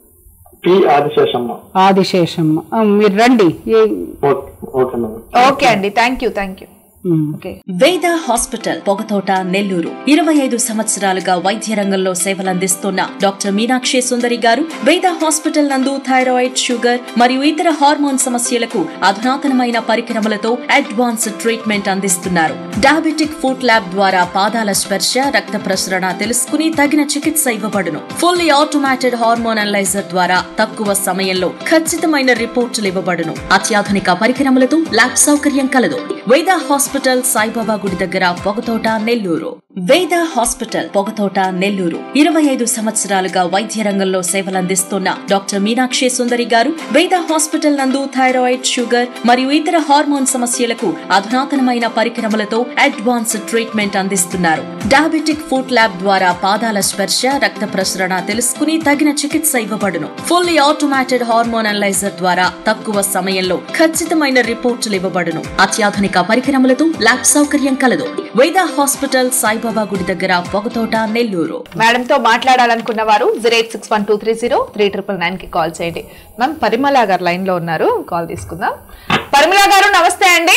పి ఆదిశేషమ్మ ఆదిశేషమ్మ ఆ, మీరు రండి ఏ- ఓకే ఓకే మేడం ఓకే అండి thank you thank you um. Okay Veda hospital Pogathota Nellore ఇరవై ఐదు సంవత్సరాలుగా వైద్య రంగంలో సేవలందిస్తున్న డాక్టర్ మీనాక్షి సుందరి గారు వేద హాస్పిటల్ నందు థైరాయిడ్ షుగర్ మరియు ఇతర హార్మోన్ సమస్యలకు అధునాతనమైన పరికరములతో అడ్వాన్స్ ట్రీట్మెంట్ అందిస్తున్నారు డయాబెటిక్ ఫుడ్ ల్యాబ్ ద్వారా పాదాల స్పర్శ రక్త ప్రసరణ తెలుసుకుని తగిన చికిత్స ఇవ్వబడును ఫుల్లీ ఆటోమేటెడ్ హార్మోన్ అనలైజర్ ద్వారా తక్కువ సమయంలో ఖచ్చితమైన రిపోర్టులు ఇవ్వబడును అత్యాధునిక పరికరములతో ల్యాబ్ సౌకర్యం కలదు వేద హాస్పిటల్ సాయిబాబా గుడి దగ్గర పొగతోట నెల్లూరు వేద హాస్పిటల్ పొగతోట నెల్లూరు ఇరవై ఐదు సంవత్సరాలుగా వైద్య రంగంలో సేవలందిస్తున్న డాక్టర్ మీనాక్షి సుందరి గారు వేద హాస్పిటల్ నందు థైరాయిడ్ షుగర్ మరియు ఇతర హార్మోన్ సమస్యలకు అధునాతనమైన పరికరములతో అడ్వాన్స్ ట్రీట్మెంట్ అందిస్తున్నారు డయాబెటిక్ ఫుడ్ ల్యాబ్ ద్వారా పాదాల స్పర్శ రక్త ప్రసరణ తెలుసుకుని తగిన చికిత్స ఇవ్వబడును ఫుల్లీ ఆటోమేటెడ్ హార్మోన్ అనలైజర్ ద్వారా తక్కువ సమయంలో ఖచ్చితమైన రిపోర్టులు ఇవ్వబడును అత్యాధునిక పరికరములతో ల్యాబ్ సౌకర్యం కలదు వేద హాస్పిటల్ సాయిబాబా గుడి దగ్గర పొగతోట నెల్లూరు మేడం తో మాట్లాడాలనుకున్న వారు zero eight six one two three zero three triple nine కి కాల్ చేయండి మ్యామ్ పరిమళ గారు లైన్ లో ఉన్నారు కాల్ తీసుకుందాం పరిమళ గారు నమస్తే అండి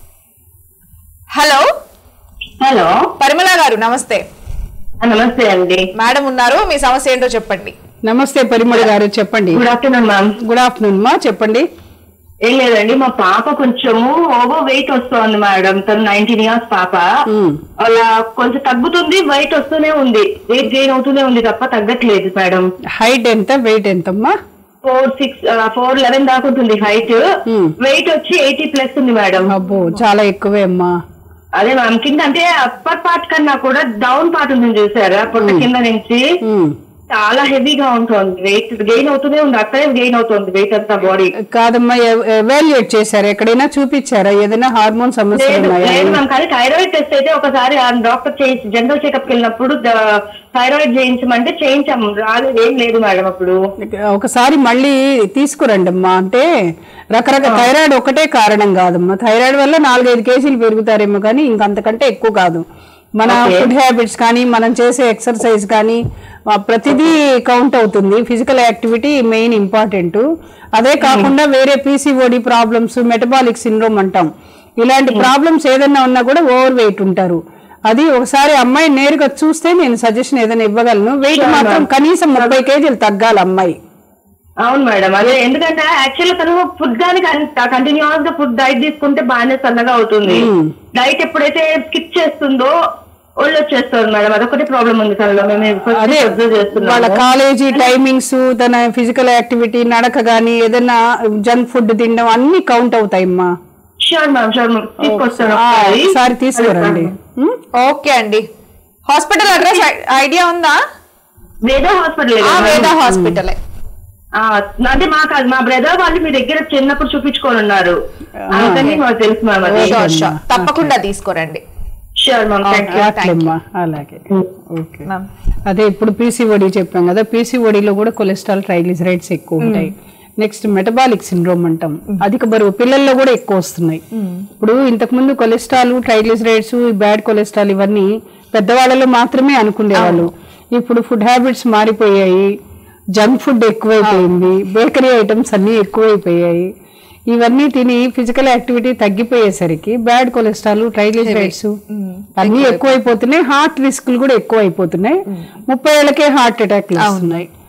హలో హలో పరిమళ గారు నమస్తే నమస్తే అండి మేడం ఉన్నారు మీ సమస్య ఏంటో చెప్పండి నమస్తే పరిమళ గారు చెప్పండి good afternoon ma'am good afternoon మా చెప్పండి ఏం లేదండి మా పాప కొంచెము ఓవర్ వెయిట్ వస్తోంది మేడం తను నైన్టీన్ ఇయర్స్ పాప మ్మ్. అలా కొంచెం తగ్గుతుంది వెయిట్ వస్తూనే ఉంది వెయిట్ గెయిన్ అవుతూనే ఉంది తప్ప తగ్గట్లేదు మేడం హైట్ ఎంత వెయిట్ ఎంతమ్మా ఫోర్ సిక్స్ ఫోర్ లెవెన్ దాకా ఉంటుంది హైట్ మ్మ్. వెయిట్ వచ్చి ఎయిటీ ప్లస్ ఉంది మేడం అబ్బో చాలా ఎక్కువే అమ్మా అదే మ్యామ్ కింద అంటే అప్పర్ పార్ట్ కన్నా కూడా డౌన్ పార్ట్ ఉంటుంది చూసారా పొట్ట కింద నుంచి ఉమ్. చాలా హెవీగా ఉంటుంది వెయిట్ గెయిన్ అవుతూనే ఉంది అక్కడే గెయిన్ అవుతుంది వెయిట్ అంతా బాడీ కాదమ్మా ఎవాల్యుయేట్ చేశారా ఎక్కడైనా చూపించారా ఏదైనా హార్మోన్ సమస్యలు లేదు ఉన్నాయా లేదు మ్యామ్ కానీ థైరాయిడ్ టెస్ట్ అయితే ఒకసారి ఆ డాక్టర్ చేయించి జనరల్ చెకప్ వెళ్ళినప్పుడు థైరాయిడ్ చేయించమంటే చేయించాము రాలేదు ఏం లేదు మేడం అప్పుడు ఒకసారి మళ్ళీ తీసుకురండి అమ్మా అంటే రకరకాల థైరాయిడ్ ఒకటే కారణం కాదమ్మా థైరాయిడ్ వల్ల నాలుగైదు కేజీలు పెరుగుతారేమో కానీ ఇంకంతకంటే ఎక్కువ కాదు మన ఫుడ్ హ్యాబిట్స్ కానీ మనం చేసే ఎక్సర్సైజ్ కానీ ఆ, ప్రతిదీ కౌంట్ అవుతుంది ఫిజికల్ యాక్టివిటీ మెయిన్ ఇంపార్టెంట్ అదే కాకుండా వేరే పీసీఓడి ప్రాబ్లమ్స్ మెటబాలిక్ సిండ్రోమ్ అంటాం ఇలాంటి ప్రాబ్లమ్స్ ఏదైనా ఉన్నా కూడా ఓవర్ వెయిట్ ఉంటారు అది ఒకసారి అమ్మాయి నేరుగా చూస్తే నేను సజెషన్ ఏదైనా ఇవ్వగలను వెయిట్ మాత్రం కనీసం ముప్పై కేజీలు తగ్గాలి అమ్మాయి అవును మేడం అదే ఎందుకంటే యాక్చువల్ తను ఫుడ్ కానీ కంటిన్యూస్ గా ఫుడ్ డైట్ తీసుకుంటే బాగానే సన్నగా అవుతుంది డైట్ ఎప్పుడైతే స్కిప్ చేస్తుందో ఒళ్ళు వచ్చేస్తుంది మేడం అదొకటి ప్రాబ్లం ఉంది తనలో మేము అదే అబ్జర్వ్ వాళ్ళ చేస్తున్నాము కాలేజీ టైమింగ్స్ తన ఫిజికల్ యాక్టివిటీ నడక గానీ ఏదైనా జంక్ ఫుడ్ తినడం అన్ని కౌంట్ అవుతాయమ్మా షూర్ మ్యామ్ షూర్ మ్యామ్ తీసుకొస్తాను ఆ, ఒకసారి. ఒకసారి తీసుకురండి ఉమ్? ఓకే అండి హాస్పిటల్ అడ్రస్ ఐడియా ఉందా వేద హాస్పిటల్ ఆ వేద హాస్పిటలే అంటే మా కాదు మా బ్రదర్ వాళ్ళు మీ దగ్గర చిన్నప్పుడు చూపించుకొని ఉన్నారు అందుకని మాకు తెలుసు మ్యామ్ అది షూర్ షూర్ తప్పకుండా తీసుకోరండి షూర్ మ్యామ్ థ్యాంక్ యూ అట్లమ్మా అలాగే ఓకే మ్యామ్ అదే ఇప్పుడు పీసీఓడి చెప్పాం కదా పీసీఓడిలో కూడా కొలెస్ట్రాల్ ట్రైగ్లిసరైడ్స్ ఎక్కువ ఉంటాయి నెక్స్ట్ మెటబాలిక్ సిండ్రోమ్ అంటాం అధిక బరువు పిల్లల్లో కూడా ఎక్కువ వస్తున్నాయి ఇప్పుడు ఇంతకు ముందు కొలెస్ట్రాల్ ట్రైగ్లిసరైడ్స్ బ్యాడ్ కొలెస్ట్రాల్ ఇవన్నీ పెద్దవాళ్ళలో మాత్రమే అనుకునేవాళ్ళు ఇప్పుడు ఫుడ్ హ్యాబిట్స్ మారిపోయాయి జంక్ ఫుడ్ ఎక్కువైపోయింది బేకరీ ఐటమ్స్ అన్ని ఎక్కువైపోయాయి ఇవన్నీ తిని ఫిజికల్ యాక్టివిటీ తగ్గిపోయేసరికి బ్యాడ్ కొలెస్ట్రాల్ ట్రైగ్లిసరైడ్స్ అన్ని ఎక్కువైపోతున్నాయి హార్ట్ రిస్క్లు కూడా ఎక్కువ అయిపోతున్నాయి ముప్పై ఏళ్ళకే హార్ట్ అటాక్లు వస్తున్నాయి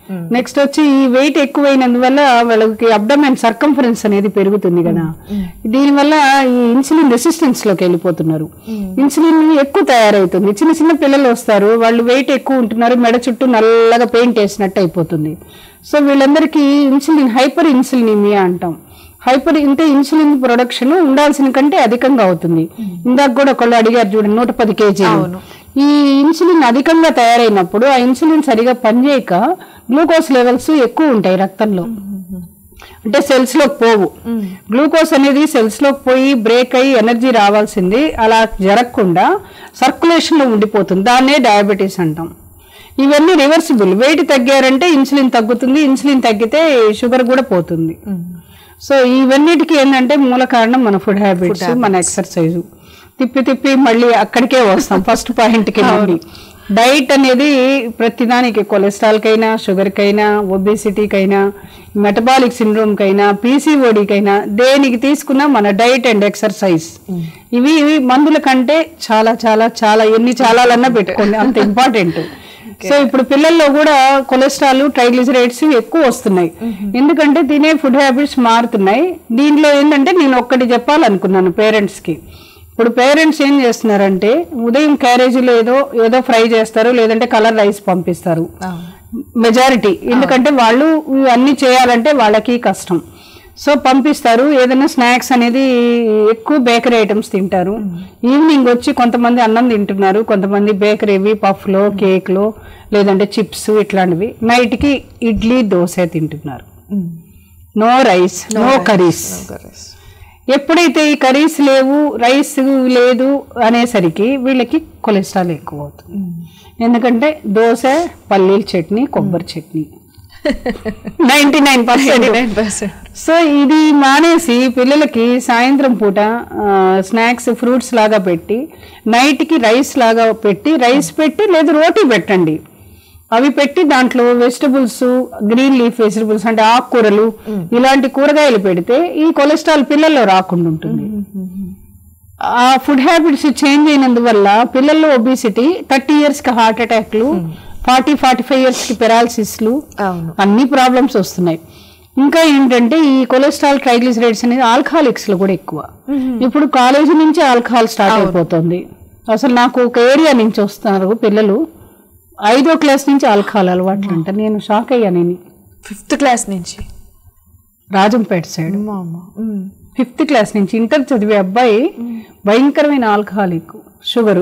నెక్స్ట్ వచ్చి ఈ వెయిట్ ఎక్కువైనందువల్ల వాళ్ళకి అబ్డమెన్ సర్కంఫరెన్స్ అనేది పెరుగుతుంది కదా దీనివల్ల ఈ ఇన్సులిన్ రెసిస్టెన్స్ లోకి వెళ్ళిపోతున్నారు ఇన్సులిన్ ఎక్కువ తయారవుతుంది చిన్న చిన్న పిల్లలు వస్తారు వాళ్ళు వెయిట్ ఎక్కువ ఉంటున్నారు మెడ చుట్టూ నల్లగా పెయింట్ వేసినట్టు అయిపోతుంది సో వీళ్ళందరికీ ఇన్సులిన్ హైపర్ ఇన్సులినిమియా అంటాం హైపర్ అంటే ఇన్సులిన్ ప్రొడక్షన్ ఉండాల్సిన కంటే అధికంగా అవుతుంది ఇందాక కూడా ఒకళ్ళు అడిగారు చూడండి నూట పది కేజీలు ఈ ఇన్సులిన్ అధికంగా తయారైనప్పుడు ఆ ఇన్సులిన్ సరిగా పనిచేయక గ్లూకోజ్ లెవెల్స్ ఎక్కువ ఉంటాయి రక్తంలో అంటే సెల్స్ లోకి పోవు గ్లూకోజ్ అనేది సెల్స్ లోకి పోయి బ్రేక్ అయ్యి ఎనర్జీ రావాల్సింది అలా జరగకుండా సర్క్యులేషన్ లో ఉండిపోతుంది దాన్నే డయాబెటీస్ అంటాం ఇవన్నీ రివర్సిబుల్ వెయిట్ తగ్గారంటే ఇన్సులిన్ తగ్గుతుంది ఇన్సులిన్ తగ్గితే షుగర్ కూడా పోతుంది సో ఇవన్నిటికీ ఏంటంటే మూల కారణం మన ఫుడ్ హ్యాబిట్స్ మన ఎక్సర్సైజ్ తిప్పి తిప్పి మళ్ళీ అక్కడికే వస్తాం ఫస్ట్ పాయింట్ కి మళ్ళీ డైట్ అనేది ప్రతిదానికి కొలెస్ట్రాల్ కైనా షుగర్ కైనా ఒబేసిటీకైనా మెటబాలిక్ సిండ్రోమ్ కైనా పీసీఓడికైనా దేనికి తీసుకున్నా మన డైట్ అండ్ ఎక్సర్సైజ్ ఇవి ఇవి మందుల కంటే చాలా చాలా చాలా ఎన్ని చాలాలన్నా పెట్టుకోండి అంత ఇంపార్టెంట్ సో ఇప్పుడు పిల్లల్లో కూడా కొలెస్ట్రాల్ ట్రైగ్లిజరైడ్స్ ఎక్కువ వస్తున్నాయి ఎందుకంటే తినే ఫుడ్ హ్యాబిట్స్ మారుతున్నాయి దీంట్లో ఏంటంటే నేను ఒక్కటి చెప్పాలనుకున్నాను పేరెంట్స్ కి ఇప్పుడు పేరెంట్స్ ఏం చేస్తున్నారంటే ఉదయం క్యారేజీలో ఏదో ఏదో ఫ్రై చేస్తారు లేదంటే కలర్ రైస్ పంపిస్తారు మెజారిటీ ఎందుకంటే వాళ్ళు అన్ని చేయాలంటే వాళ్ళకి కష్టం సో పంపిస్తారు ఏదైనా స్నాక్స్ అనేది ఎక్కువ బేకరీ ఐటమ్స్ తింటారు ఈవినింగ్ వచ్చి కొంతమంది అన్నం తింటున్నారు కొంతమంది బేకరీవి పఫ్లో కేక్లో లేదంటే చిప్స్ ఇట్లాంటివి నైట్కి ఇడ్లీ దోశ తింటున్నారు నో రైస్ నో కర్రీస్ ఎప్పుడైతే ఈ కర్రీస్ లేవు రైస్ లేదు అనేసరికి వీళ్ళకి కొలెస్ట్రాల్ ఎక్కువ అవుతుంది ఎందుకంటే దోశ పల్లీల చట్నీ కొబ్బరి chutney ninety nine percent so ఇది మానేసి పిల్లలకి సాయంత్రం పూట స్నాక్స్ ఫ్రూట్స్ లాగా పెట్టి నైట్కి రైస్ లాగా పెట్టి రైస్ పెట్టి లేదా రోటీ పెట్టండి అవి పెట్టి దాంట్లో వెజిటబుల్స్ గ్రీన్ లీఫ్ వెజిటబుల్స్ అంటే ఆకుకూరలు ఇలాంటి కూరగాయలు పెడితే ఈ కొలెస్ట్రాల్ పిల్లల్లో రాకుండా ఉంటుంది ఆ ఫుడ్ హ్యాబిట్స్ చేంజ్ అయినందువల్ల పిల్లల్లో ఒబిసిటీ థర్టీ ఇయర్స్ కి హార్ట్ అటాక్లు ఫార్టీ ఫార్టీ ఫైవ్ ఇయర్స్ కి పెరాలసిస్లు అవును. అన్ని ప్రాబ్లమ్స్ వస్తున్నాయి ఇంకా ఏంటంటే ఈ కొలెస్ట్రాల్ ట్రైగ్లిసరైడ్స్ అనేది ఆల్కహాలిక్స్ లో కూడా ఎక్కువ ఇప్పుడు కాలేజీ నుంచి ఆల్కహాల్ స్టార్ట్ అయిపోతుంది అసలు నాకు ఒక ఏరియా నుంచి వస్తున్నారు పిల్లలు ఐదో క్లాస్ నుంచి ఆల్కహాల్ అలవాట్లు అంట నేను షాక్ అయ్యాను నేను ఫిఫ్త్ క్లాస్ నుంచి రాజంపేట సైడ్ ఫిఫ్త్ క్లాస్ నుంచి ఇంటర్ చదివే అబ్బాయి భయంకరమైన ఆల్కహాలిక్ షుగరు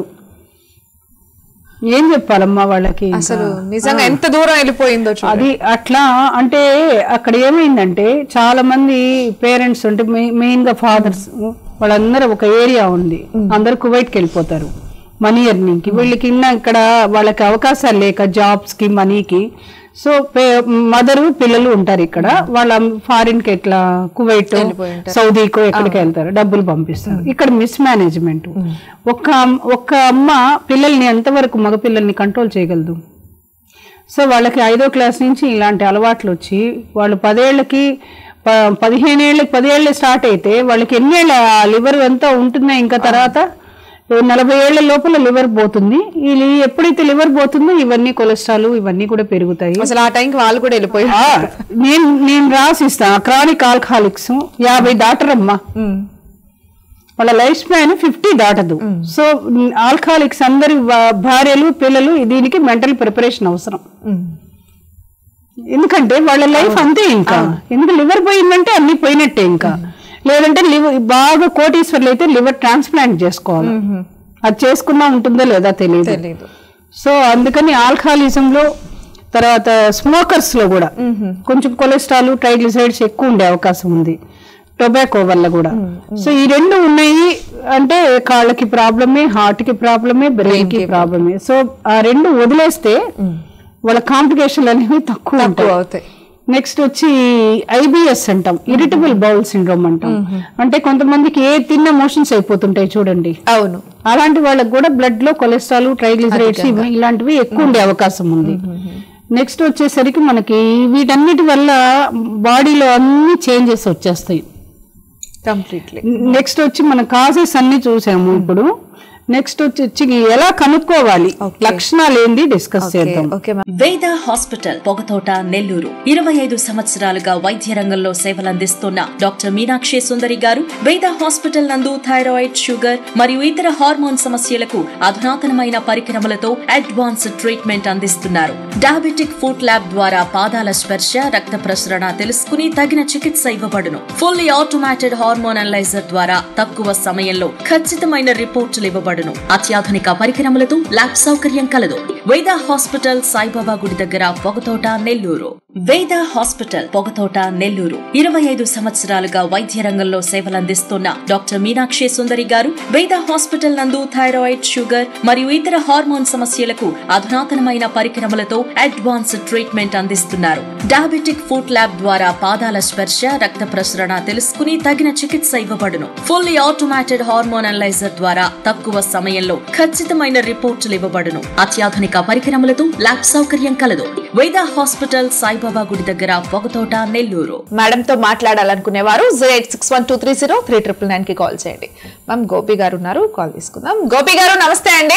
ఏం చెప్పాలమ్మా వాళ్ళకి ఇంకా? అసలు నిజంగా ఎంత దూరం వెళ్ళిపోయిందో చూడండి అది అట్లా అంటే అక్కడ ఏమైందంటే చాలా మంది పేరెంట్స్ అంటే మెయిన్ గా ఫాదర్స్ వాళ్ళందరూ ఒక ఏరియా ఉంది అందరు కువైట్కి వెళ్ళిపోతారు మనీ ఎర్నింగ్ కి వీళ్ళకి ఇన్న ఇక్కడ వాళ్ళకి అవకాశాలు లేక జాబ్స్ కి మనీకి సో మదరు పిల్లలు ఉంటారు ఇక్కడ వాళ్ళ ఫారిన్ కి ఎట్లా కువైట్ సౌదీకో ఎక్కడికి వెళ్తారు డబ్బులు పంపిస్తారు ఇక్కడ మిస్ మేనేజ్మెంట్ ఒక్క ఒక్క అమ్మ పిల్లల్ని ఎంతవరకు మగ పిల్లల్ని కంట్రోల్ చేయగలదు సో వాళ్ళకి ఐదో క్లాస్ నుంచి ఇలాంటి అలవాట్లు వచ్చి వాళ్ళు పదేళ్లకి ప- పదిహేనేళ్ళకి పదేళ్ళు స్టార్ట్ అయితే వాళ్ళకి ఎన్నేళ్ళ లివర్ అంతా ఉంటుందో ఇంకా తర్వాత నలభై ఏళ్ల లోపల లివర్ పోతుంది ఇది ఎప్పుడైతే లివర్ పోతుందో ఇవన్నీ కొలెస్ట్రాల్ ఇవన్నీ కూడా పెరుగుతాయి అసలు ఆ టైంకి వాళ్ళు కూడా వెళ్ళిపోయారు ఆ, నేను నేను రాసిస్తా క్రానిక్ ఆల్కహాలిక్స్ యాభై దాటరమ్మా వాళ్ళ లైఫ్ స్పాన్ ఫిఫ్టీ దాటదు సో ఆల్కహాలిక్స్ అందరి వా- భార్యలు పిల్లలు దీనికి మెంటల్ ప్రిపరేషన్ అవసరం ఎందుకంటే వాళ్ళ లైఫ్ అంతే ఇంకా ఎందుకు లివర్ పోయిందంటే అన్ని పోయినట్టే ఇంకా లేదంటే లివర్ బాగా కోటీశ్వర్లు అయితే లివర్ ట్రాన్స్ప్లాంట్ చేసుకోవాలి అది చేసుకున్నా ఉంటుందో లేదా తెలియదు తెలీదు సో అందుకని ఆల్కహాలిజం లో తర్వాత స్మోకర్స్ లో కూడా కొంచెం కొలెస్ట్రాల్ ట్రైగ్లిసరైడ్స్ ఎక్కువ ఉండే అవకాశం ఉంది టొబాకో వల్ల కూడా సో ఈ రెండు ఉన్నాయి అంటే కాళ్ళకి ప్రాబ్లమే హార్ట్ కి ప్రాబ్లమే బ్రెయిన్ కి ప్రాబ్లమే సో ఆ రెండు వదిలేస్తే వాళ్ళ కాంప్లికేషన్లు అనేవి తక్కువ తక్కువ ఉంటాయి అవుతాయి నెక్స్ట్ వచ్చి ఐబిఎస్ అంటాం ఇరిటబుల్ బౌల్ సిండ్రోమ్ అంటాం అంటే కొంతమందికి ఏ తిన్న మోషన్స్ అయిపోతుంటాయి చూడండి అవును అలాంటి వాళ్ళకి కూడా బ్లడ్ లో కొలెస్ట్రాల్ ట్రైగ్లిసరైడ్స్ ఇవి ఇలాంటివి ఎక్కువ ఉండే అవకాశం ఉంది నెక్స్ట్ వచ్చేసరికి మనకి వీటన్నిటి వల్ల బాడీలో అన్ని చేంజెస్ వచ్చేస్తాయి కంప్లీట్లీ నెక్స్ట్ వచ్చి మన కాజెస్ అన్ని చూసాము ఇప్పుడు నెక్స్ట్ వచ్చి ఎలా కనుక్కోవాలి లక్షణాలు ఏంది డిస్కస్ చేద్దాం okay ma'am Veda hospital Pogathota Nellore ఇరవై ఐదు సంవత్సరాలుగా వైద్య రంగంలో సేవలందిస్తున్న డాక్టర్ మీనాక్షి సుందరి గారు వేద హాస్పిటల్ నందు థైరాయిడ్ షుగర్ మరియు ఇతర హార్మోన్ సమస్యలకు అధునాతనమైన పరికరములతో అడ్వాన్స్డ్ ట్రీట్మెంట్ అందిస్తున్నారు డయాబెటిక్ ఫుడ్ ల్యాబ్ ద్వారా పాదాల స్పర్శ రక్త ప్రసరణ తెలుసుకుని తగిన చికిత్స ఇవ్వబడును ఫుల్లీ ఆటోమేటెడ్ హార్మోన్ అనలైజర్ ద్వారా తక్కువ సమయంలో ఖచ్చితమైన రిపోర్టులు ఇవ్వబడును అత్యాధునిక పరికరములతో ల్యాబ్ సౌకర్యం కలదు వేద హాస్పిటల్ సాయిబాబా గుడి దగ్గర పొగతోట నెల్లూరు వేద హాస్పిటల్ పొగతోట నెల్లూరు ఇరవై ఐదు సంవత్సరాలుగా వైద్య రంగంలో సేవలందిస్తున్న డాక్టర్ మీనాక్షి సుందరి గారు వేద హాస్పిటల్ నందు థైరాయిడ్ షుగర్ మరియు ఇతర హార్మోన్ సమస్యలకు అధునాతనమైన పరికరములతో అడ్వాన్స్డ్ ట్రీట్మెంట్ అందిస్తున్నారు డయాబెటిక్ ఫుడ్ ల్యాబ్ ద్వారా పాదాల స్పర్శ రక్త ప్రసరణ తెలుసుకుని తగిన చికిత్స ఇవ్వబడును ఫుల్లీ ఆటోమేటెడ్ హార్మోన్ అనలైజర్ ద్వారా తక్కువ సమయంలో ఖచ్చితమైన రిపోర్టులు ఇవ్వబడును అత్యాధునిక పరికరములతో ల్యాబ్ సౌకర్యం కలదు వేద హాస్పిటల్ సాయిబాబా గుడి దగ్గర పొగతోట నెల్లూరు మేడం తో మాట్లాడాలనుకునే వారు zero eight six one two three zero three triple nine కి కాల్ చేయండి మ్యామ్ గోపి గారు ఉన్నారు కాల్ తీసుకుందాం గోపి గారు నమస్తే అండి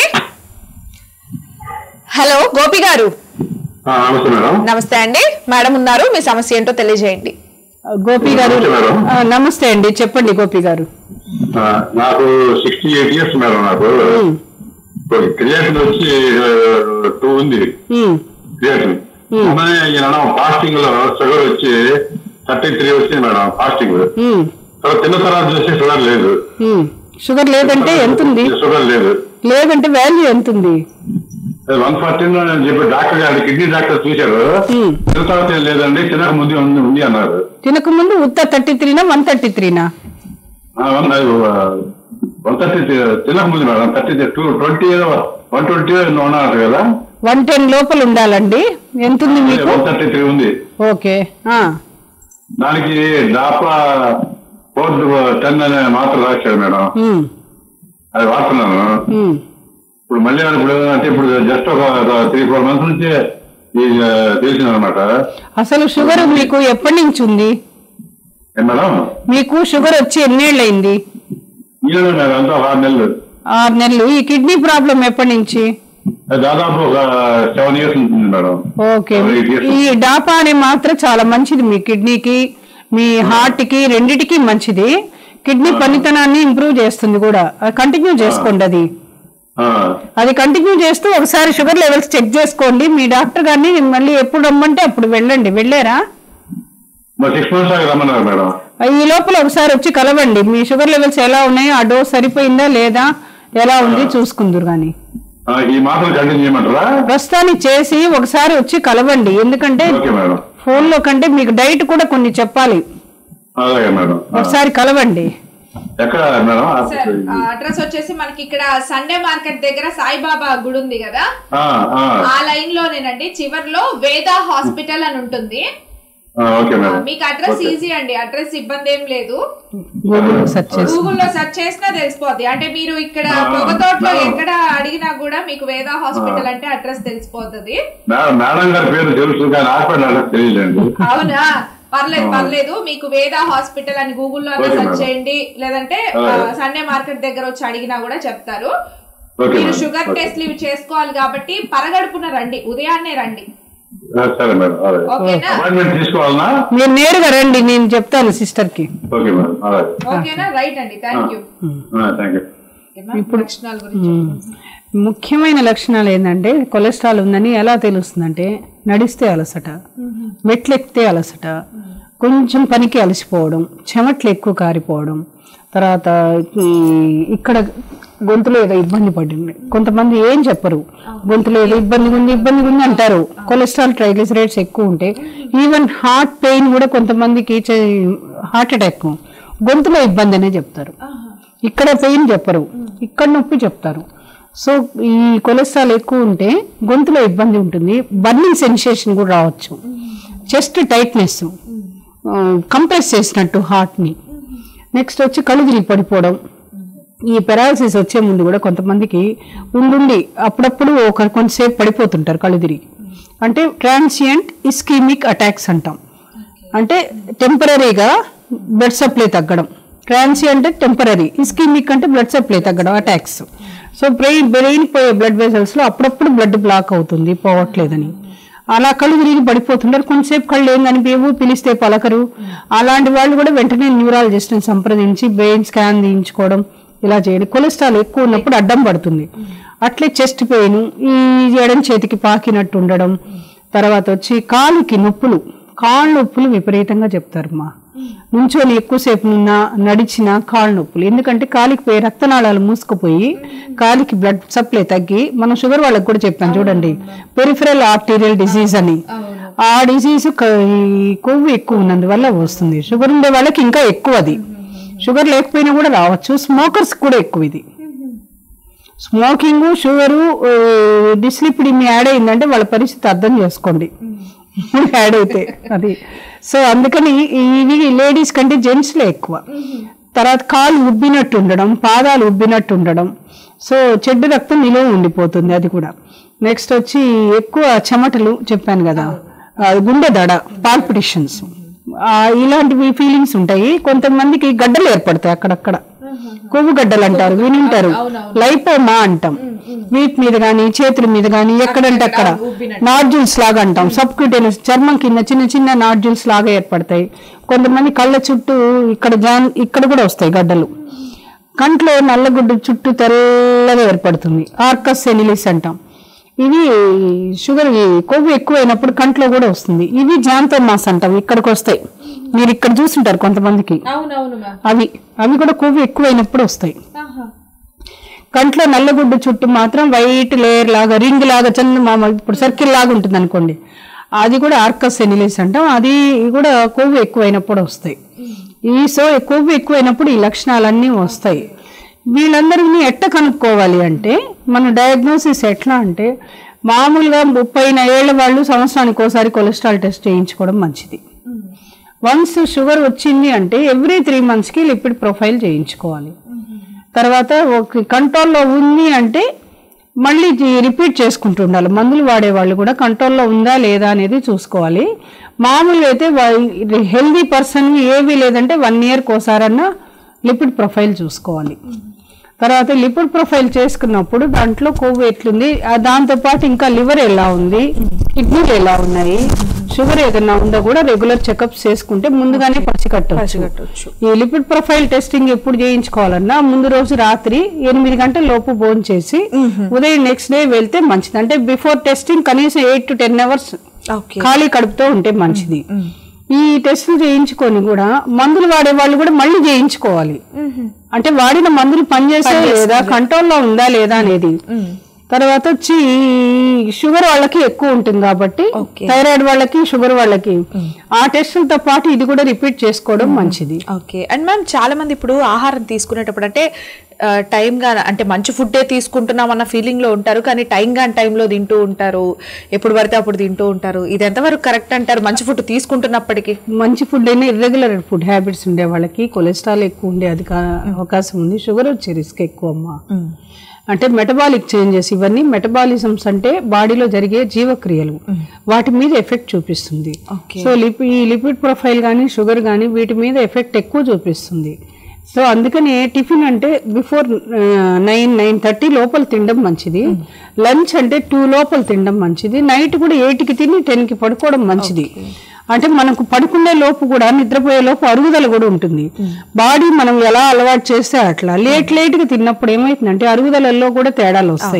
హలో గోపి గారు ఆ, నమస్తే మేడం నమస్తే అండి మేడం ఉన్నారు మీ సమస్య ఏంటో తెలియజేయండి గోపి గారు నమస్తే మేడం. ఆ, నమస్తే అండి చెప్పండి గోపి గారు ఆ, నాకు సిక్స్టీ ఎయిట్ ఇయర్స్ మేడం నాకు క్రియేటిన్ వచ్చి టూ ఉంది ఉమ్, క్రియేటిన్ మొన్ననే ఈ నెల ఫాస్టింగ్ లో షుగర్ వచ్చి థర్టీ త్రీ వచ్చింది మేడం ఫాస్టింగ్ ఉమ్, తర్వాత తిన్న తర్వాత చూస్తే షుగర్ లేదు ఉమ్. షుగర్ లేదంటే ఎంత ఉంది షుగర్ లేదు లేదంటే వాల్యూ ఎంత ఉంది వన్ ఫార్టీన్ అని చెప్పి డాక్టర్ గారు కిడ్నీ డాక్టర్ చూశారు Hmm. తిన్న తర్వాత ఏం లేదండి తినక ముందు ఉంది ఉంది అన్నారు తినక ముందు ఉత్త థర్టీ త్రీనా వన్ థర్టీ త్రీనా వన్ థర్టీ తినక ముందు madam thirty two twenty one twenty ఉన్నారు కదా వన్ టెన్ లోపల ఉండాలండి ఎంత ఉంది మీకు వన్ థర్టీ త్రీ ఉంది ఓకే ఆ, దానికి డాపా ఫోర్ టెన్ అనే మాత్ర రాశాడు మేడం ఉమ్, అది వాడుతున్నాను ఉమ్. ఇప్పుడు మళ్ళీ ఇప్పుడు అంటే ఇప్పుడు జస్ట్ ఒక త్రీ ఫోర్ మంత్స్ నుంచి ఇది తెలిసింది అనమాట అసలు షుగర్ మీకు ఎప్పటి నుంచి ఉంది ఏం మేడం మీకు షుగర్ వచ్చి ఎన్నేళ్ళు అయింది నీళ్ళు మేడం అంతా ఒక ఆరు నెలలు ఆరు నెలలు ఈ కిడ్నీ ప్రాబ్లం ఎప్పటి నుంచి అది దాదాపు ఒక సెవెన్ ఇయర్స్ ఉంటుంది madam okay Seven, eight years. ఈ డాపా అనే మాత్ర చాలా మంచిది మీ కిడ్నీకి మీ హార్ట్ కి రెండిటికి మంచిది కిడ్నీ పనితనాన్ని ఇంప్రూవ్ చేస్తుంది కూడా కంటిన్యూ చేసుకోండి అది ఆ, అది కంటిన్యూ చేస్తూ ఒకసారి షుగర్ లెవెల్స్ చెక్ చేసుకోండి మీ డాక్టర్ గారిని మళ్ళీ ఎప్పుడు రమ్మంటే అప్పుడు వెళ్ళండి వెళ్ళారా మరి సిక్స్ మంత్స్ దాకా రమ్మన్నారు మేడం ఈ లోపల ఒకసారి వచ్చి కలవండి మీ షుగర్ లెవెల్స్ ఎలా ఉన్నాయో ఆ డోస్ సరిపోయిందా లేదా ఎలా ఉంది చూసుకుందరు కానీ ఆ, ఈ మాత్రం కంటిన్యూ చేయమంటారా ప్రస్తుతానికి చేసి ఒకసారి వచ్చి కలవండి ఎందుకంటే ఓకే మేడం ఫోన్ లో కంటే మీకు డైట్ కూడా కొన్ని చెప్పాలి అలాగే మేడం ఆ, ఒకసారి కలవండి ఎక్కడ మేడం సార్ అడ్రస్ వచ్చేసి మనకి ఇక్కడ సండే మార్కెట్ దగ్గర సాయిబాబా గుడి ఉంది కదా ఆ, ఆ, ఆ లైన్ లోనేనండి చివర్లో వేద హాస్పిటల్ అని ఉంటుంది ఆ, ఓకే ఆ, మేడం మీకు అడ్రస్ ఈజీ అండి అడ్రస్ ఇబ్బంది ఏం లేదు గూగుల్ సెర్చ్ చేసి గూగుల్లో సెర్చ్ చేసినా తెలిసిపోద్ది అంటే మీరు ఇక్కడ ఆ, పొగతోటలో ఆ. ఎక్కడ అడిగినా కూడా మీకు వేద హాస్పిటల్ అంటే అడ్రస్ తెలిసిపోతుంది మేడం మేడం గారి పేరు తెలుసు కానీ హాస్పిటల్ అడ్రస్ తెలియదండి అవునా పర్లేదు ఆ. పర్లేదు మీకు వేద హాస్పిటల్ అని గూగుల్లో ఓకే సెర్చ్ మేడం. చేయండి లేదంటే అలాగే. సండే మార్కెట్ దగ్గర వచ్చి అడిగినా కూడా చెప్తారు ఓకే మీరు మేడం షుగర్ ఓకే. టెస్ట్లు ఇవి చేసుకోవాలి కాబట్టి పరగడుపున రండి ఉదయాన్నే రండి ఆ, సరే మేడం అలాగే ఓకేనా అపాయింట్మెంట్ తీసుకోవాలనా మీరు నేరుగా రండి నేను చెప్తాను సిస్టర్ కి ఓకే మేడం అలాగే ఓకేనా రైట్ అండి థ్యాంక్ యూ థ్యాంక్ యూ ఇప్పుడు లక్షణాల గురించి ముఖ్యమైన లక్షణాలు ఏంటంటే కొలెస్ట్రాల్ ఉందని ఎలా తెలుస్తుందంటే నడిస్తే అలసట మెట్లు ఎక్కితే అలసట కొంచెం పనికి అలసిపోవడం చెమట్లు ఎక్కువ కారిపోవడం తర్వాత ఈ ఇక్కడ గొంతులో ఏదో ఇబ్బంది పడింది కొంతమంది ఏం చెప్పరు గొంతులో ఏదో ఇబ్బంది ఉంది ఇబ్బంది ఉంది అంటారు కొలెస్ట్రాల్ ట్రైగ్లిసరైడ్స్ ఎక్కువ ఉంటే ఈవెన్ హార్ట్ పెయిన్ కూడా కొంతమందికి హార్ట్ అటాక్ గొంతులో ఇబ్బంది అనే చెప్తారు ఇక్కడ పెయిన్ చెప్పరు ఇక్కడ నొప్పి చెప్తారు సో ఈ కొలెస్ట్రాల్ ఎక్కువ ఉంటే గొంతులో ఇబ్బంది ఉంటుంది బర్నింగ్ సెన్సేషన్ కూడా రావచ్చు చెస్ట్ టైట్నెస్ కంప్రెస్ చేసినట్టు హార్ట్ని నెక్స్ట్ వచ్చి కళ్ళు తిరిగి పడిపోవడం ఈ పెరాలసిస్ వచ్చే ముందు కూడా కొంతమందికి ఉండుండి అప్పుడప్పుడు ఒక కొంతసేపు పడిపోతుంటారు కళ్ళు తిరిగి అంటే ట్రాన్సియంట్ ఇస్కీమిక్ అటాక్స్ అంటాం అంటే టెంపరీగా బ్లడ్ సప్లై తగ్గడం ట్రాన్సియంట్ టెంపరీ ఇస్కీమిక్ అంటే బ్లడ్ సప్లై తగ్గడం అటాక్స్ సో బ్రెయిన్ బ్రెయిన్ పోయే బ్లడ్ వెసల్స్ లో అప్పుడప్పుడు బ్లడ్ బ్లాక్ అవుతుంది పోవట్లేదని అలా కళ్ళు తిరిగి పడిపోతుంటారు కొంతసేపు కళ్ళు ఏం కనిపించవు పిలిస్తే పలకరు అలాంటి వాళ్ళు కూడా వెంటనే న్యూరాలజిస్ట్ ని సంప్రదించి బ్రెయిన్ స్కాన్ తీయించుకోవడం ఇలా చేయండి కొలెస్ట్రాల్ ఎక్కువ ఉన్నప్పుడు అడ్డం పడుతుంది అట్లే చెస్ట్ పెయిన్ ఈ ఎడం చేతికి పాకినట్టు ఉండడం తర్వాత వచ్చి కాలుకి నొప్పులు కాళ్ళ నొప్పులు విపరీతంగా చెప్తారు మా నుంచొని ఎక్కువసేపు నిన్న నడిచిన కాళ్ళ నొప్పులు ఎందుకంటే కాలికి పోయి రక్తనాళాలు మూసుకుపోయి కాలికి బ్లడ్ సప్లై తగ్గి మనం షుగర్ వాళ్ళకి కూడా చెప్పాను చూడండి పెరిఫరల్ ఆర్టీరియల్ డిసీజ్ అని ఆ డిసీజ్ కొవ్వు ఎక్కువ ఉన్నందువల్ల వస్తుంది షుగర్ ఉండే వాళ్ళకి ఇంకా ఎక్కువ అది షుగర్ లేకపోయినా కూడా రావచ్చు స్మోకర్స్ కూడా ఎక్కువ ఇది స్మోకింగ్ షుగరు డిస్లిపిడిమి యాడ్ అయిందంటే వాళ్ళ పరిస్థితి అర్థం చేసుకోండి యాడ్ అయితే అది సో అందుకని ఇవి లేడీస్ కంటే జెంట్స్లో ఎక్కువ తర్వాత కాలు ఉబ్బినట్టు ఉండడం పాదాలు ఉబ్బినట్టు ఉండడం సో చెడ్డు రక్తం నిలువ ఉండిపోతుంది అది కూడా నెక్స్ట్ వచ్చి ఎక్కువ చెమటలు చెప్పాను కదా అది గుండె దడ పాల్పిటిషన్స్ ఇలాంటివి ఫీలింగ్స్ ఉంటాయి కొంతమందికి గడ్డలు ఏర్పడతాయి అక్కడక్కడ కొవ్వు గడ్డలు అంటారు వినుంటారు లైపోమా అంటాం వీప్ మీద గాని చేతుల మీద గాని ఎక్కడంటే అక్కడ నాడ్యూల్స్ లాగా అంటాం సబ్క్యూటేనియస్ చర్మం కింద చిన్న చిన్న నాడ్యూల్స్ లాగా ఏర్పడతాయి కొంతమంది కళ్ళ చుట్టూ ఇక్కడ జాన్ ఇక్కడ కూడా వస్తాయి గడ్డలు కంట్లో నల్లగుడ్డు చుట్టూ తెల్లగా ఏర్పడుతుంది ఆర్కస్ సెనిలిస్ అంటాం ఇవి షుగర్ ఈ కొవ్వు ఎక్కువైనప్పుడు కంట్లో కూడా వస్తుంది ఇవి జాంతోమాస్ అంటాం ఇక్కడికి వస్తాయి మీరు ఇక్కడ చూస్తుంటారు కొంతమందికి అవి అవి కూడా కొవ్వు ఎక్కువైనప్పుడు వస్తాయి కంట్లో నల్లగుడ్డు చుట్టూ మాత్రం వైట్ లేయర్ లాగా రింగ్ లాగా చిన్న మామ ఇప్పుడు సర్కిల్ లాగా ఉంటుంది అనుకోండి అది కూడా ఆర్కస్ ఎనిలిస్ అంటాం అది కూడా కొవ్వు ఎక్కువైనప్పుడు వస్తాయి ఈ సో కొవ్వు ఎక్కువైనప్పుడు ఈ లక్షణాలన్నీ వస్తాయి వీళ్ళందరినీ ఎట్ట కనుక్కోవాలి అంటే మన డయాగ్నోసిస్ ఎట్లా అంటే మామూలుగా ముప్పై ఏళ్ళ వాళ్ళు సంవత్సరానికి ఒకసారి కొలెస్ట్రాల్ టెస్ట్ చేయించుకోవడం మంచిది వన్స్ షుగర్ వచ్చింది అంటే ఎవ్రీ త్రీ మంత్స్కి లిపిడ్ ప్రొఫైల్ చేయించుకోవాలి తర్వాత ఒక కంట్రోల్లో ఉంది అంటే మళ్ళీ రిపీట్ చేసుకుంటూ ఉండాలి మందులు వాడే వాళ్ళు కూడా కంట్రోల్లో ఉందా లేదా అనేది చూసుకోవాలి మామూలుగా అయితే హెల్దీ పర్సన్ ఏవి లేదంటే వన్ ఇయర్కి ఒకసారన్నా లిపిడ్ ప్రొఫైల్ చూసుకోవాలి తర్వాత లిపిడ్ ప్రొఫైల్ చేసుకున్నప్పుడు దాంట్లో కొవ్వు ఎట్లుంది ఆ దాంతోపాటు ఇంకా లివర్ ఎలా ఉంది కిడ్నీలు ఎలా ఉన్నాయి షుగర్ ఏదైనా ఉందో కూడా రెగ్యులర్ చెకప్స్ చేసుకుంటే ముందుగానే పసిగట్టవచ్చు ఈ లిపిడ్ ప్రొఫైల్ టెస్టింగ్ ఎప్పుడు చేయించుకోవాలన్నా ముందు రోజు రాత్రి ఎనిమిది గంటల లోపు భోజనం చేసి ఉదయం నెక్స్ట్ డే వెళ్తే మంచిది అంటే బిఫోర్ టెస్టింగ్ కనీసం eight to ten hours okay ఖాళీ కడుపుతో ఉంటే మంచిది ఈ టెస్టులు చేయించుకొని కూడా మందులు వాడే వాళ్ళు కూడా మళ్ళీ చేయించుకోవాలి అంటే వాడిన మందులు పనిచేసే లేదా కంట్రోల్లో ఉందా లేదా అనేది తర్వాత వచ్చి షుగర్ వాళ్ళకి ఎక్కువ ఉంటుంది కాబట్టి Okay. థైరాయిడ్ వాళ్ళకి షుగర్ వాళ్ళకి ఆ టెస్టులతో పాటు ఇది కూడా రిపీట్ చేసుకోవడం మంచిది ఓకే అండ్ మ్యామ్ చాలా మంది ఇప్పుడు ఆహారం తీసుకునేటప్పుడు అంటే ఆ, టైం గా అంటే మంచి ఫుడ్డే తీసుకుంటున్నాం అన్న ఫీలింగ్ లో ఉంటారు కానీ టైం గాని టైంలో తింటూ ఉంటారు ఎప్పుడు పడితే అప్పుడు తింటూ ఉంటారు ఇది ఎంతవరకు కరెక్ట్ అంటారు మంచి ఫుడ్ తీసుకుంటున్నప్పటికీ మంచి ఫుడ్ అయినా ఇర్రెగ్యులర్ ఫుడ్ హ్యాబిట్స్ ఉండే వాళ్ళకి కొలెస్ట్రాల్ ఎక్కువ ఉండే అది అవకాశం ఉంది షుగర్ వచ్చే రిస్క్ ఎక్కువ అమ్మా అంటే మెటబాలిక్ చేంజెస్ ఇవన్నీ మెటబాలిజమ్స్ అంటే బాడీలో జరిగే జీవక్రియలు వాటి మీద ఎఫెక్ట్ చూపిస్తుంది Okay. సో లిపి ఈ లిపిడ్ ప్రొఫైల్ కానీ షుగర్ కానీ వీటి మీద ఎఫెక్ట్ ఎక్కువ చూపిస్తుంది సో అందుకని టిఫిన్ అంటే బిఫోర్ నైన్ నైన్ థర్టీ లోపల తినడం మంచిది లంచ్ అంటే టూ లోపల తినడం మంచిది నైట్ కూడా ఎయిట్కి తిని టెన్కి పడుకోవడం మంచిది అంటే మనకు పడుకునే లోపు కూడా నిద్రపోయే లోపు అరుగుదల కూడా ఉంటుంది బాడీ మనం ఎలా అలవాటు చేస్తే అట్లా లేట్ లేట్ గా తిన్నప్పుడు ఏమైతుందంటే అరుగుదలలో కూడా తేడాలు వస్తాయి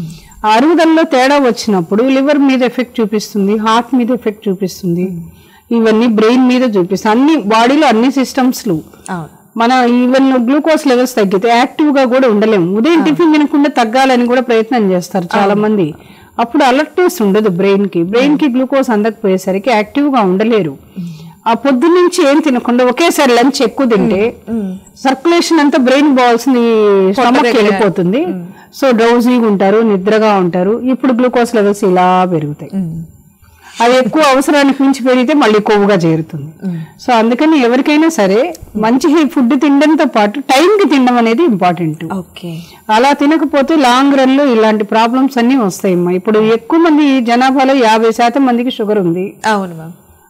ఆ అరుగుదలలో తేడా వచ్చినప్పుడు లివర్ మీద ఎఫెక్ట్ చూపిస్తుంది హార్ట్ మీద ఎఫెక్ట్ చూపిస్తుంది ఇవన్నీ బ్రెయిన్ మీద చూపిస్తుంది అన్ని బాడీలో అన్ని సిస్టమ్స్లు అవును మన ఈవెన్ గ్లూకోజ్ లెవెల్స్ తగ్గితే యాక్టివ్ గా కూడా ఉండలేము ఉదయం టిఫిన్ తినకుండా తగ్గాలని కూడా ప్రయత్నం చేస్తారు చాలా మంది అప్పుడు అలర్ట్నెస్ ఉండదు బ్రెయిన్ కి బ్రెయిన్ కి గ్లూకోజ్ అందకపోయేసరికి యాక్టివ్ గా ఉండలేరు ఆ పొద్దు నుంచి ఏం తినకుండా ఒకేసారి లంచ్ ఎక్కువ తింటే సర్క్యులేషన్ అంతా బ్రెయిన్ పోవాల్సింది స్టమక్ వెళ్ళిపోతుంది సో డ్రౌజీగా ఉంటారు నిద్రగా ఉంటారు ఇప్పుడు గ్లూకోజ్ లెవెల్స్ ఇలా పెరుగుతాయి అది ఎక్కువ అవసరానికి మించి పెరిగితే మళ్ళీ కొవ్వుగా చేరుతుంది సో అందుకని ఎవరికైనా సరే మంచి ఫుడ్ తినడంతో పాటు టైంకి తినడం అనేది ఇంపార్టెంట్ ఓకే అలా తినకపోతే లాంగ్ రన్ లో ఇలాంటి ప్రాబ్లమ్స్ అన్ని వస్తాయమ్మా ఇప్పుడు ఎక్కువ మంది జనాభాలో యాభై శాతం మందికి షుగర్ ఉంది అవును మ్యామ్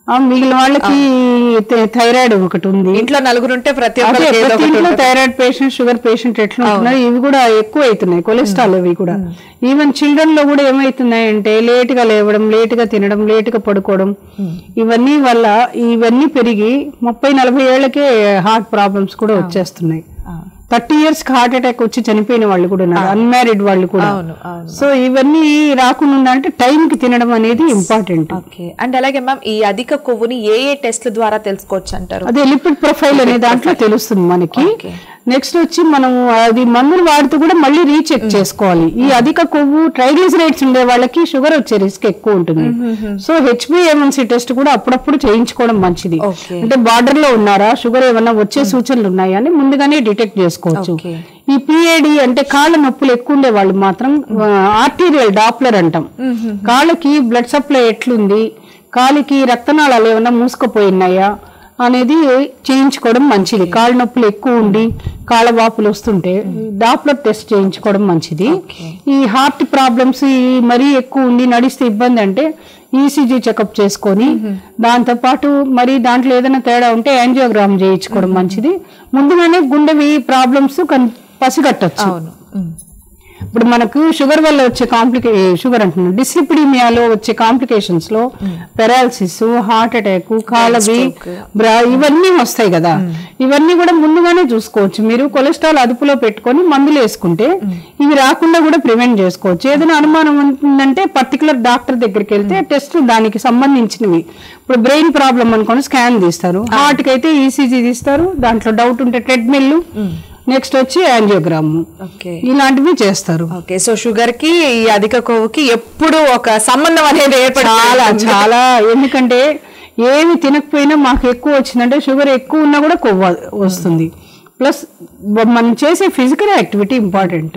ఆ మిగిలిన వాళ్ళకి థై- థైరాయిడ్ ఒకటి ఉంది ఇంట్లో నలుగురు ఉంటే ప్రతి అదే ఒక్కరికి ఏదో ప్రతి ఒకటి ఇంట్లో ఉంటుంది. థైరాయిడ్ పేషెంట్ షుగర్ పేషెంట్ ఎట్లా ఉంటున్నారు ఇవి కూడా ఎక్కువ అవుతున్నాయి కొలెస్ట్రాల్ అవి కూడా ఈవెన్ చిల్డ్రన్ లో కూడా ఏమవుతున్నాయి అంటే లేట్ గా లేవడం లేట్ గా తినడం లేట్ గా పడుకోవడం ఇవన్నీ వల్ల ఇవన్నీ పెరిగి ముప్పై నలభై ఏళ్లకే హార్ట్ ప్రాబ్లమ్స్ కూడా వచ్చేస్తున్నాయి థర్టీ ఇయర్స్ కి హార్ట్ అటాక్ వచ్చి చనిపోయిన వాళ్ళు కూడా ఉన్నారు అన్మ్యారీడ్ వాళ్ళు కూడా అవును, అవును. సో ఇవన్నీ రాకుండా ఉండాలంటే టైం కి తినడం అనేది ఇంపార్టెంట్ ఓకే అండ్ అలాగే మ్యామ్ ఈ అధిక కొవ్వుని ఏ ఏ టెస్ట్ల ద్వారా తెలుసుకోవచ్చు అంటారు అదే లిపిడ్ ప్రొఫైల్ అనే దాంట్లో తెలుస్తుంది మనకి నెక్స్ట్ వచ్చి మనం అది మందులు వాడుతూ కూడా మళ్ళీ రీచెక్ చేసుకోవాలి ఈ అధిక కొవ్వు ట్రైగ్లిసరైడ్స్ ఉండే వాళ్ళకి షుగర్ వచ్చే రిస్క్ ఎక్కువ ఉంటుంది సో హెచ్బిఏవన్సీ టెస్ట్ కూడా అప్పుడప్పుడు చేయించుకోవడం మంచిది Okay. అంటే బార్డర్ లో ఉన్నారా షుగర్ ఏమన్నా వచ్చే సూచనలు ఉన్నాయా అని ముందుగానే డిటెక్ట్ చేసుకోవచ్చు Okay. ఈ పిఏడి అంటే కాళ్ళ నొప్పులు ఎక్కువ ఉండే వాళ్ళు మాత్రం ఆర్టీరియల్ డాప్లర్ అంటాం కాళ్ళకి బ్లడ్ సప్లై ఎట్లుంది కాలికి రక్తనాళాలు ఏమన్నా మూసుకుపోయినాయా అనేది చేయించుకోవడం మంచిది కాళ్ళ నొప్పులు ఎక్కువ ఉండి కాళ్ళ వాపులు వస్తుంటే డాప్లర్ టెస్ట్ చేయించుకోవడం మంచిది ఈ హార్ట్ ప్రాబ్లమ్స్ ఈ మరీ ఎక్కువ ఉండి నడిస్తే ఇబ్బంది అంటే ఈసీజీ చెకప్ చేసుకొని దాంతో పాటు మరి దాంట్లో ఏదైనా తేడా ఉంటే యాంజియోగ్రామ్ చేయించుకోవడం మంచిది ముందుగానే గుండెవి ప్రాబ్లమ్స్ పసిగట్టచ్చు అవును ఉమ్. ఇప్పుడు మనకు షుగర్ వల్ల వచ్చే కాంప్లికే షుగర్ అంటున్నాం డిస్లిపిడిమియాలో వచ్చే కాంప్లికేషన్స్ లో పెరాలసిస్ హార్ట్ అటాక్ కాలవి బ్రా ఇవన్నీ వస్తాయి కదా ఇవన్నీ కూడా ముందుగానే చూసుకోవచ్చు మీరు కొలెస్ట్రాల్ అదుపులో పెట్టుకొని మందులు వేసుకుంటే ఇవి రాకుండా కూడా ప్రివెంట్ చేసుకోవచ్చు ఏదైనా అనుమానం ఉందంటే పర్టికులర్ డాక్టర్ దగ్గరికి వెళ్తే టెస్ట్ దానికి సంబంధించినవి ఇప్పుడు బ్రెయిన్ ప్రాబ్లం అనుకోని స్కాన్ తీస్తారు హార్ట్ కి అయితే ఈసీజీ తీస్తారు దాంట్లో డౌట్ ఉంటే ట్రెడ్మిల్ నెక్స్ట్ వచ్చి యాంజియోగ్రామ్ ఓకే ఇలాంటివి చేస్తారు ఓకే సో షుగర్ కి ఈ అధిక కొవ్వుకి ఎప్పుడు ఒక సంబంధం అనేది ఏర్పడి చాలా చాలా ఎందుకంటే ఏమి తినకపోయినా మాకు ఎక్కువ వచ్చిందంటే షుగర్ ఎక్కువ ఉన్నా కూడా కొవ్వు వస్తుంది ప్లస్ మనం చేసే ఫిజికల్ యాక్టివిటీ ఇంపార్టెంట్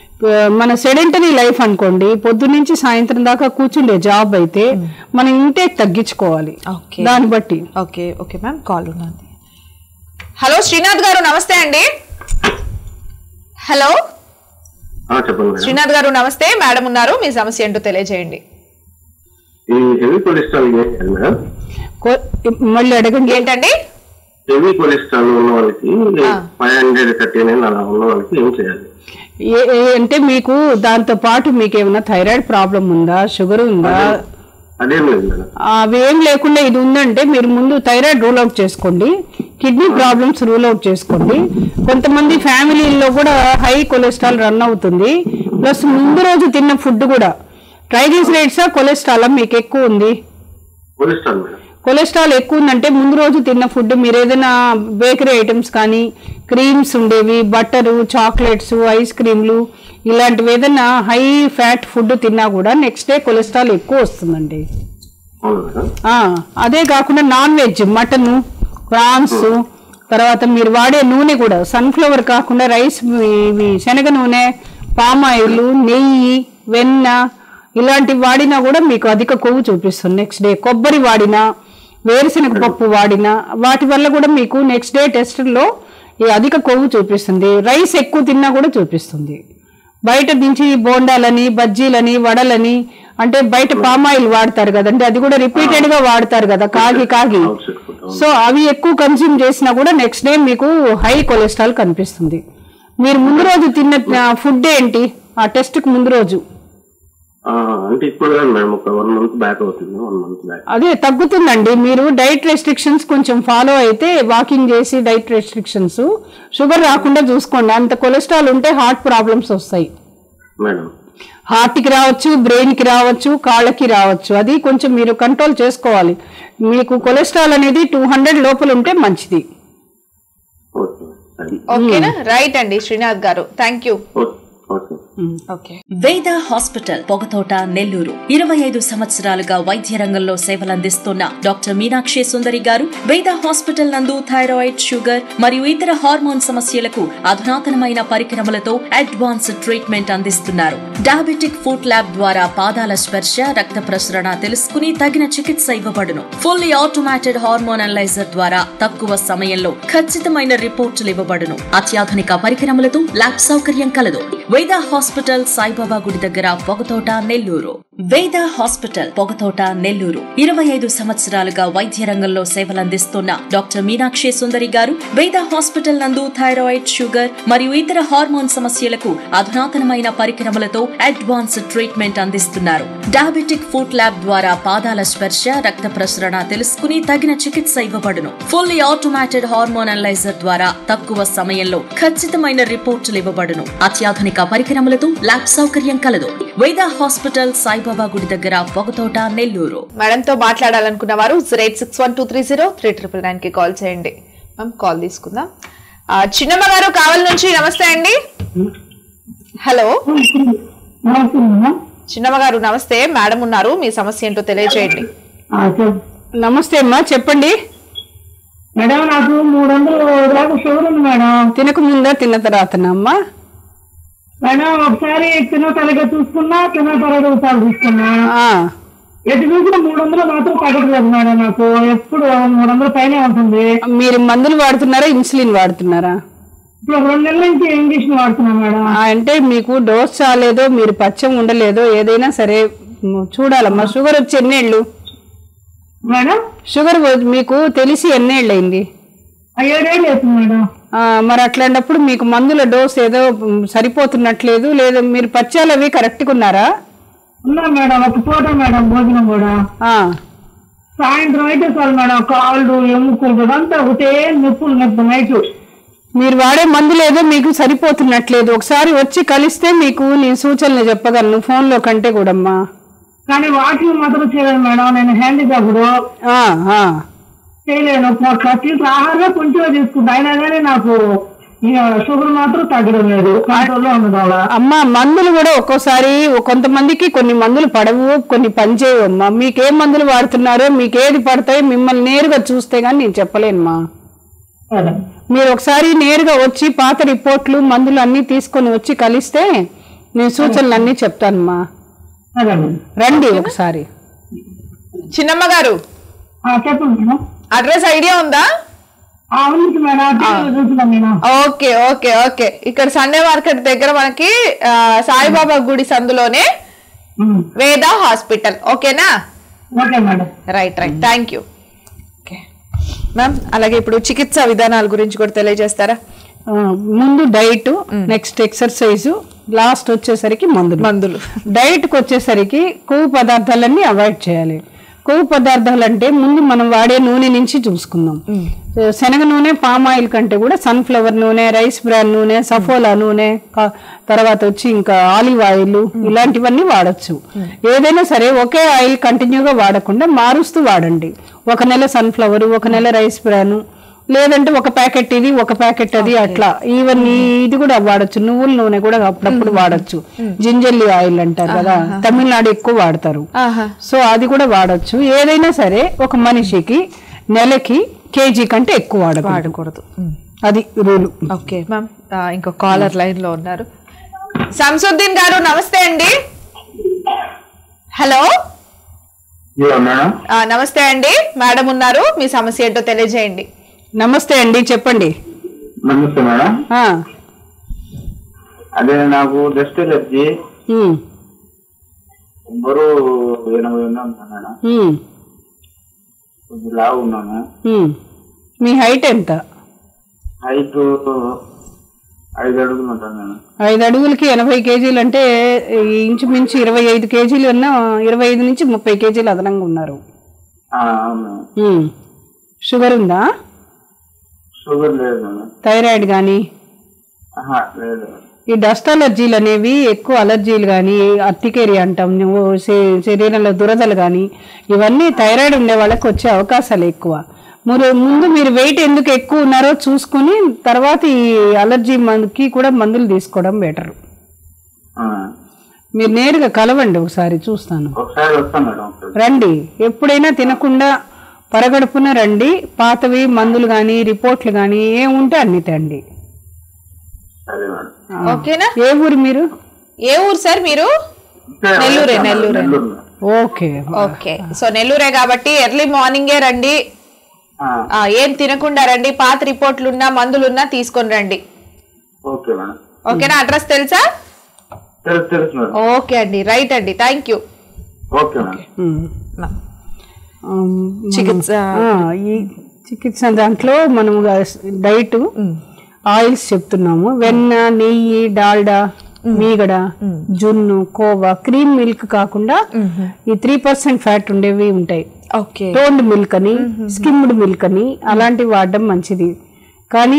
మన సెడెంటరీ లైఫ్ అనుకోండి పొద్దు నుంచి సాయంత్రం దాకా కూర్చుండే జాబ్ అయితే మనం ఇంటేక్ తగ్గించుకోవాలి Okay. దాన్ని బట్టి ఓకే ఓకే మ్యామ్ కాల్ ఉన్నది హలో శ్రీనాథ్ గారు నమస్తే అండి హలో ఆ, చెప్పండి మేడం శ్రీనాథ్ గారు నమస్తే మేడం ఉన్నారు మీ సమస్య ఏంటో తెలియజేయండి ఈ హెవీ కొలెస్ట్రాల్ ఏం చేయాలి మేడం కో- మళ్ళీ అడగండి ఏంటండి హెవీ కొలెస్ట్రాల్ ఉన్న వాళ్ళకి ఆ. ఫైవ్ హండ్రెడ్ థర్టీ నైన్ అలా ఉన్న వాళ్ళకి ఏం చేయాలి ఏ- ఏ- అంటే మీకు దాంతో పాటు మీకు ఏమైనా థైరాయిడ్ ప్రాబ్లం ఉందా షుగర్ ఉందా అదేం లేదు మేడం అవి ఏం లేకుండా ఇది ఉందంటే మీరు ముందు థైరాయిడ్ రూల్ అవుట్ చేసుకోండి కిడ్నీ ప్రాబ్లమ్స్ రూల్ అవుట్ చేసుకోండి కొంతమంది ఫ్యామిలీల్లో కూడా హై కొలెస్ట్రాల్ రన్ అవుతుంది ప్లస్ ముందు రోజు తిన్న ఫుడ్ కూడా ట్రైగ్లిసరైడ్సా కొలెస్ట్రాల్ మీకు ఎక్కువ ఉంది కొలెస్ట్రాల్ మేడం కొలెస్ట్రాల్ ఎక్కువ ఉందంటే ముందు రోజు తిన్న ఫుడ్ మీరు ఏదైనా బేకరీ ఐటమ్స్ కానీ క్రీమ్స్ ఉండేవి బట్టరు చాక్లెట్స్ ఐస్ క్రీమ్లు ఇలాంటివి ఏదైనా హై ఫ్యాట్ ఫుడ్ తిన్నా కూడా నెక్స్ట్ డే కొలెస్ట్రాల్ ఎక్కువ వస్తుందండి అవును మేడం ఆ, అదే కాకుండా నాన్ వెజ్ మటన్ ప్రాన్స్ తర్వాత మీరు వాడే నూనె కూడా సన్ఫ్లవర్ కాకుండా రైస్ ఇవి శనగ నూనె పామ్ ఆయిల్ నెయ్యి వెన్న ఇలాంటివి వాడినా కూడా మీకు అధిక కొవ్వు చూపిస్తుంది నెక్స్ట్ డే కొబ్బరి వాడినా వేరుశనగ పప్పు వాడినా వాటి వల్ల కూడా మీకు నెక్స్ట్ డే టెస్ట్లో ఈ అధిక కొవ్వు చూపిస్తుంది రైస్ ఎక్కువ తిన్నా కూడా చూపిస్తుంది బయట నుంచి బోండాలని బజ్జీలని వడలని అంటే బయట పామాయిల్ వాడతారు కదండి అది కూడా రిపీటెడ్ గా వాడతారు కదా కాగి కాగి అవుట్సైడ్ ఫుడ్ అవును సో అవి ఎక్కువ కన్స్యూమ్ చేసినా కూడా నెక్స్ట్ డే మీకు హై కొలెస్ట్రాల్ కనిపిస్తుంది మీరు ముందు రోజు తిన్న ఫుడ్ ఏంటి ఆ టెస్ట్ కు ముందు రోజు ఆ, అంటే ఇప్పుడు కాదు మేడం ఒక వన్ మంత్ బ్యాక్ అవుతుంది వన్ మంత్ బ్యాక్ అదే తగ్గుతుందండి మీరు డైట్ రెస్ట్రిక్షన్స్ కొంచెం ఫాలో అయితే వాకింగ్ చేసి డైట్ రెస్ట్రిక్షన్స్ షుగర్ రాకుండా చూసుకోండి అంత కొలెస్ట్రాల్ ఉంటే హార్ట్ ప్రాబ్లమ్స్ వస్తాయి మేడం హార్ట్ కి రావచ్చు బ్రెయిన్ కి రావచ్చు కాళ్ళకి రావచ్చు అది కొంచెం మీరు కంట్రోల్ చేసుకోవాలి మీకు కొలెస్ట్రాల్ అనేది టూ హండ్రెడ్ లోపల ఉంటే మంచిది ఓకే సరే ఓకేనా రైట్ అండి Srinath garu thank you okay okay okay Veda hospital Pogathota Nellore ఇరవై ఐదు సంవత్సరాలుగా వైద్య రంగంలో సేవలందిస్తున్న డాక్టర్ మీనాక్షి సుందరి గారు వేద హాస్పిటల్ నందు థైరాయిడ్ షుగర్ మరియు ఇతర హార్మోన్ సమస్యలకు అధునాతనమైన పరికరములతో అడ్వాన్స్ ట్రీట్మెంట్ అందిస్తున్నారు డయాబెటిక్ ఫుడ్ ల్యాబ్ ద్వారా పాదాల స్పర్శ రక్త ప్రసరణ తెలుసుకుని తగిన చికిత్స ఇవ్వబడును ఫుల్లీ ఆటోమేటెడ్ హార్మోన్ అనలైజర్ ద్వారా తక్కువ సమయంలో ఖచ్చితమైన రిపోర్టులు ఇవ్వబడును అత్యాధునిక పరికరములతో ల్యాబ్ సౌకర్యం కలదు వేద హాస్పిటల్ సాయిబాబా గుడి దగ్గర పొగతోట నెల్లూరు వేద హాస్పిటల్ పొగతోట నెల్లూరు ఇరవై ఐదు సంవత్సరాలుగా వైద్య రంగంలో సేవలందిస్తున్న డాక్టర్ మీనాక్షి సుందరి గారు వేద హాస్పిటల్ నందు థైరాయిడ్ షుగర్ మరియు ఇతర హార్మోన్ సమస్యలకు అధునాతనమైన పరికరములతో అడ్వాన్స్డ్ ట్రీట్మెంట్ అందిస్తున్నారు డయాబెటిక్ ఫుడ్ ల్యాబ్ ద్వారా పాదాల స్పర్శ రక్త ప్రసరణ తెలుసుకుని తగిన చికిత్స ఇవ్వబడును ఫుల్లీ ఆటోమేటెడ్ హార్మోన్ అనలైజర్ ద్వారా తక్కువ సమయంలో ఖచ్చితమైన రిపోర్టులు ఇవ్వబడును అత్యాధునిక పరికరములతో ల్యాబ్ సౌకర్యం కలదు వేద హాస్పిటల్ సాయిబాబా గుడి దగ్గర పొగతోట నెల్లూరు మేడంతో మాట్లాడాలనుకున్న వారు zero eight six one two three zero three triple nine కి కాల్ చేయండి మ్యామ్ కాల్ తీసుకుందాం ఆ, చిన్నమ్మ గారు కావలి నుంచి నమస్తే అండి హలో చిన్నమ్మ గారు నమస్తే మేడం ఉన్నారు మీ సమస్య ఏంటో తెలియజేయండి నమస్తే అమ్మా చెప్పండి మేడం నాకు మూడు వందలు దాకా షుగర్ ఉంది మేడం తినక ముందా తిన్న తర్వాతనమ్మా మేడం ఒకసారి తినో తరగా చూసుకున్నా తినో తరగా ఒకసారి చూసుకున్నా ఆ, ఎటు చూసినా మూడు వందలు మాత్రం తగ్గట్లేదు మేడం నాకు ఎప్పుడు మూడు వందల పైనే ఉంటుంది మీరు మందులు వాడుతున్నారా ఇన్సులిన్ వాడుతున్నారా ఇప్పుడు ఒక రెండు నెలల నుంచి ఇంజక్షన్ వాడుతున్నా మేడం ఆ, అంటే మీకు డోస్ చాలేదో మీరు పచ్చం ఉండలేదో ఏదైనా సరే మ్, చూడాలమ్మా షుగర్ వచ్చి ఎన్నేళ్ళు మేడం షుగర్ వ- మీకు తెలిసి ఎన్నేళ్ళు అయింది ఆ ఏడేళ్ళు అవుతుంది మేడం ఆ, మరి అట్లాంటప్పుడు మీకు మందుల డోస్ ఏదో మ్, సరిపోతున్నట్లేదు లేదా మీరు పచ్చాలు అవి కరెక్ట్గా ఉన్నారా ఉన్నా మేడం ఒక పూట మేడం భోజనం కూడా ఆ, సాయంత్రం అయితే చాలు మేడం కాళ్ళు ఎముకలు ఇదంతా ఒకటే నొప్పులు నొప్పి నైట్ మీరు వాడే మందులు ఏదో మీకు సరిపోతున్నట్లేదు ఒకసారి వచ్చి కలిస్తే మీకు నేను సూచనలు చెప్పగలను ఫోన్లో కంటే కూడమ్మా కానీ వాకింగ్ మాత్రం చేయలేను మేడం నేను హ్యాండిక్యాప్డ్ ఆ, ఆ. చేయలేను ప్రతి ఆహారం కొంచెం తీసుకుంటా అయినా కానీ నాకు ఇక షుగర్ మాత్రం తగ్గడం లేదు కంట్రోల్లో ఉన్నది అలా అమ్మ మందులు కూడా ఒక్కోసారి కొంతమందికి కొన్ని మందులు పడవు కొన్ని పనిచేయవు అమ్మా మీకు ఏ మందులు వాడుతున్నారో మీకు ఏది పడతాయో మిమ్మల్ని నేరుగా చూస్తే గానీ నేను చెప్పలేనమ్మా సరే. మీరు ఒకసారి నేరుగా వచ్చి పాత రిపోర్ట్లు మందులు అన్ని తీసుకొని వచ్చి కలిస్తే నేను సూచనలు అన్ని చెప్తానమ్మా సరే మేడం. రండి ఒకసారి చిన్నమ్మ గారు ఆ, చెప్పండి మేడం అడ్రస్ ఐడియా ఉందా ఆ, ఉంది మేడం టీవీలో చూస్తున్నాం నేను ఓకే ఓకే ఓకే ఇక్కడ సండే మార్కెట్ దగ్గర మనకి ఆ, సాయిబాబా గుడి సందులోనే ఉమ్. వేద హాస్పిటల్ ఓకేనా okay madam right right thank you okay ma'am అలాగే ఇప్పుడు చికిత్సా విధానాల గురించి కూడా తెలియజేస్తారా ఆ, ముందు డైట్ నెక్స్ట్ ఎక్సర్సైజ్ లాస్ట్ వచ్చేసరికి మందులు మందులు డైట్కి వచ్చేసరికి కొవ్వు పదార్థాలన్నీ అవాయిడ్ చేయాలి కొవ్వు పదార్థాలు అంటే ముందు మనం వాడే నూనె నుంచి చూసుకుందాం సో శనగ నూనె పామ్ ఆయిల్ కంటే కూడా సన్ఫ్లవర్ నూనె రైస్ బ్రాన్ నూనె సఫోలా నూనె క- తర్వాత వచ్చి ఇంకా ఆలివ్ ఆయిల్ ఇలాంటివన్నీ వాడచ్చు ఏదైనా సరే ఒకే ఆయిల్ కంటిన్యూగా వాడకుండా మారుస్తూ వాడండి ఒక నెల సన్ఫ్లవర్ ఒక నెల రైస్ బ్రాన్ లేదంటే ఒక ప్యాకెట్ ఇది ఒక ప్యాకెట్ అది అట్లా ఈవెన్ ఇది కూడా వాడచ్చు నువ్వుల నూనె కూడా అప్పుడప్పుడు వాడచ్చు జింజల్లి ఆయిల్ అంటారు కదా తమిళనాడు ఎక్కువ వాడతారు ఆహా సో అది కూడా వాడచ్చు ఏదైనా సరే ఒక మనిషికి నెలకి కేజీ కంటే ఎక్కువ వాడకూడదు వాడకూడదు అది రూలు ఓకే మ్యామ్ ఇంకో కాలర్ లైన్ లో ఉన్నారు సంసుద్దీన్ గారు నమస్తే అండి హలో ఇదిగో మేడం ఆ, నమస్తే అండి మేడం ఉన్నారు మీ సమస్య ఏంటో తెలియజేయండి నమస్తే అండి చెప్పండి నమస్తే మేడం ఆ, అదే నాకు డస్ట్ ఎలర్జీ ఉమ్, బరువు ఎనభై ఉన్నాను మేడం ఉమ్, కొంచెం లావు ఉన్నాను ఉమ్. మీ హైట్ ఎంత హైట్ ఐదు అడుగులు ఉంటాను నేను ఐదు అడుగులకి ఎనభై కేజీలు అంటే ఈ ఇంచుమించు ఇరవై ఐదు కేజీలు ఉన్న ఇరవై ఐదు నుంచి ముప్పై కేజీలు అదనంగా ఉన్నారు ఆ, అవును ఉమ్. షుగర్ ఉందా షుగర్ లేదు మేడం థైరాయిడ్ కానీ ఆహా, లేదు ఈ డస్ట్ అలర్జీలు అనేవి ఎక్కువ అలర్జీలు కానీ అర్టికేరి అంటాం నువ్వు శే- శరీరంలో దురదలు కానీ ఇవన్నీ థైరాయిడ్ ఉండే వాళ్ళకి వచ్చే అవకాశాలు ఎక్కువ మీరు ముందు మీరు వెయిట్ ఎందుకు ఎక్కువ ఉన్నారో చూసుకుని తర్వాత ఈ అలర్జీ మందుకి కూడా మందులు తీసుకోవడం బెటర్ ఆ, మీరు నేరుగా కలవండి ఒకసారి చూస్తాను ఒకసారి వస్తాను మేడం ఒకసారి రండి ఎప్పుడైనా తినకుండా పరగడుపున రండి పాతవి మందులు కానీ రిపోర్ట్లు కానీ ఏముంటే అన్ని తండి సరే మేడం ఓకేనా ఏ ఊరు మీరు ఏ ఊరు సార్ మీరు నెల్లూరే, నెల్లూరే. Nellore madam. Okay okay so నెల్లూరే కాబట్టి ఎర్లీ మార్నింగే రండి ఆ, ఆ, ఏం తినకుండా రండి పాత రిపోర్ట్లు ఉన్నా మందులున్నా తీసుకొని రండి ఓకే మేడం ఓకేనా అడ్రస్ తెలుసా తెలుసు తెలుసు మేడం ఓకే అండి రైట్ అండి thank you okay madam um. Ma'am. Um, చికిత్స ఆ, ఈ చికిత్స దాంట్లో మనం డైట్ ఆయిల్స్ చెప్తున్నాము వెన్న నెయ్యి డాల్డా మీగడ జున్ను కోవా క్రీమ్ మిల్క్ కాకుండా ఈ త్రీ పర్సెంట్ ఫ్యాట్ ఉండేవి ఉంటాయి ఓకే టోన్డ్ మిల్క్ అని స్కిమ్డ్ మిల్క్ అని అలాంటివి వాడడం మంచిది కానీ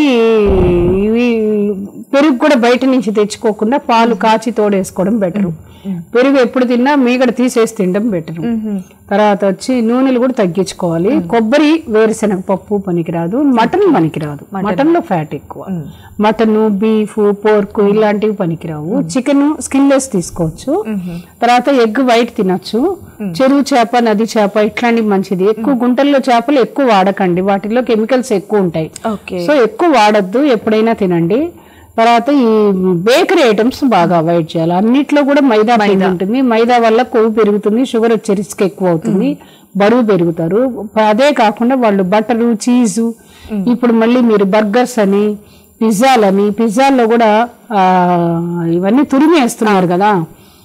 ఇవి పెరుగు కూడా బయట నుంచి తెచ్చుకోకుండా పాలు కాచి తోడేసుకోవడం బెటరు పెరుగు ఎప్పుడు తిన్నా మీగడ తీసేసి తినడం బెటరు తర్వాత వచ్చి నూనెలు కూడా తగ్గించుకోవాలి కొబ్బరి వేరుశనగ పప్పు పనికిరాదు మటన్ పనికిరాదు మటన్ లో ఫ్యాట్ ఎక్కువ మటన్ బీఫ్ పోర్క్ ఇలాంటివి పనికిరావు చికెన్ స్కిన్లెస్ తీసుకోవచ్చు తర్వాత ఎగ్ వైట్ తినొచ్చు చెరువు చేప నది చేప ఇట్లాంటివి మంచిది ఎక్కువ గుంటల్లో చేపలు ఎక్కువ వాడకండి వాటిలో కెమికల్స్ ఎక్కువ ఉంటాయి ఓకే సో ఎక్కువ వాడద్దు ఎప్పుడైనా తినండి తర్వాత ఈ బేకరీ ఐటమ్స్ బాగా అవాయిడ్ చేయాలి అన్నిట్లో కూడా మైదా పిండి ఉంటుంది మైదా వల్ల కొవ్వు పెరుగుతుంది షుగర్ వచ్చే రిస్క్ ఎక్కువ అవుతుంది బరువు పెరుగుతారు అదే కాకుండా వాళ్ళు బటరు చీజు ఇప్పుడు మళ్ళీ మీరు బర్గర్స్ అని పిజ్జాలని పిజ్జాల్లో కూడా ఆ, ఇవన్నీ తురిమి వేస్తున్నారు కదా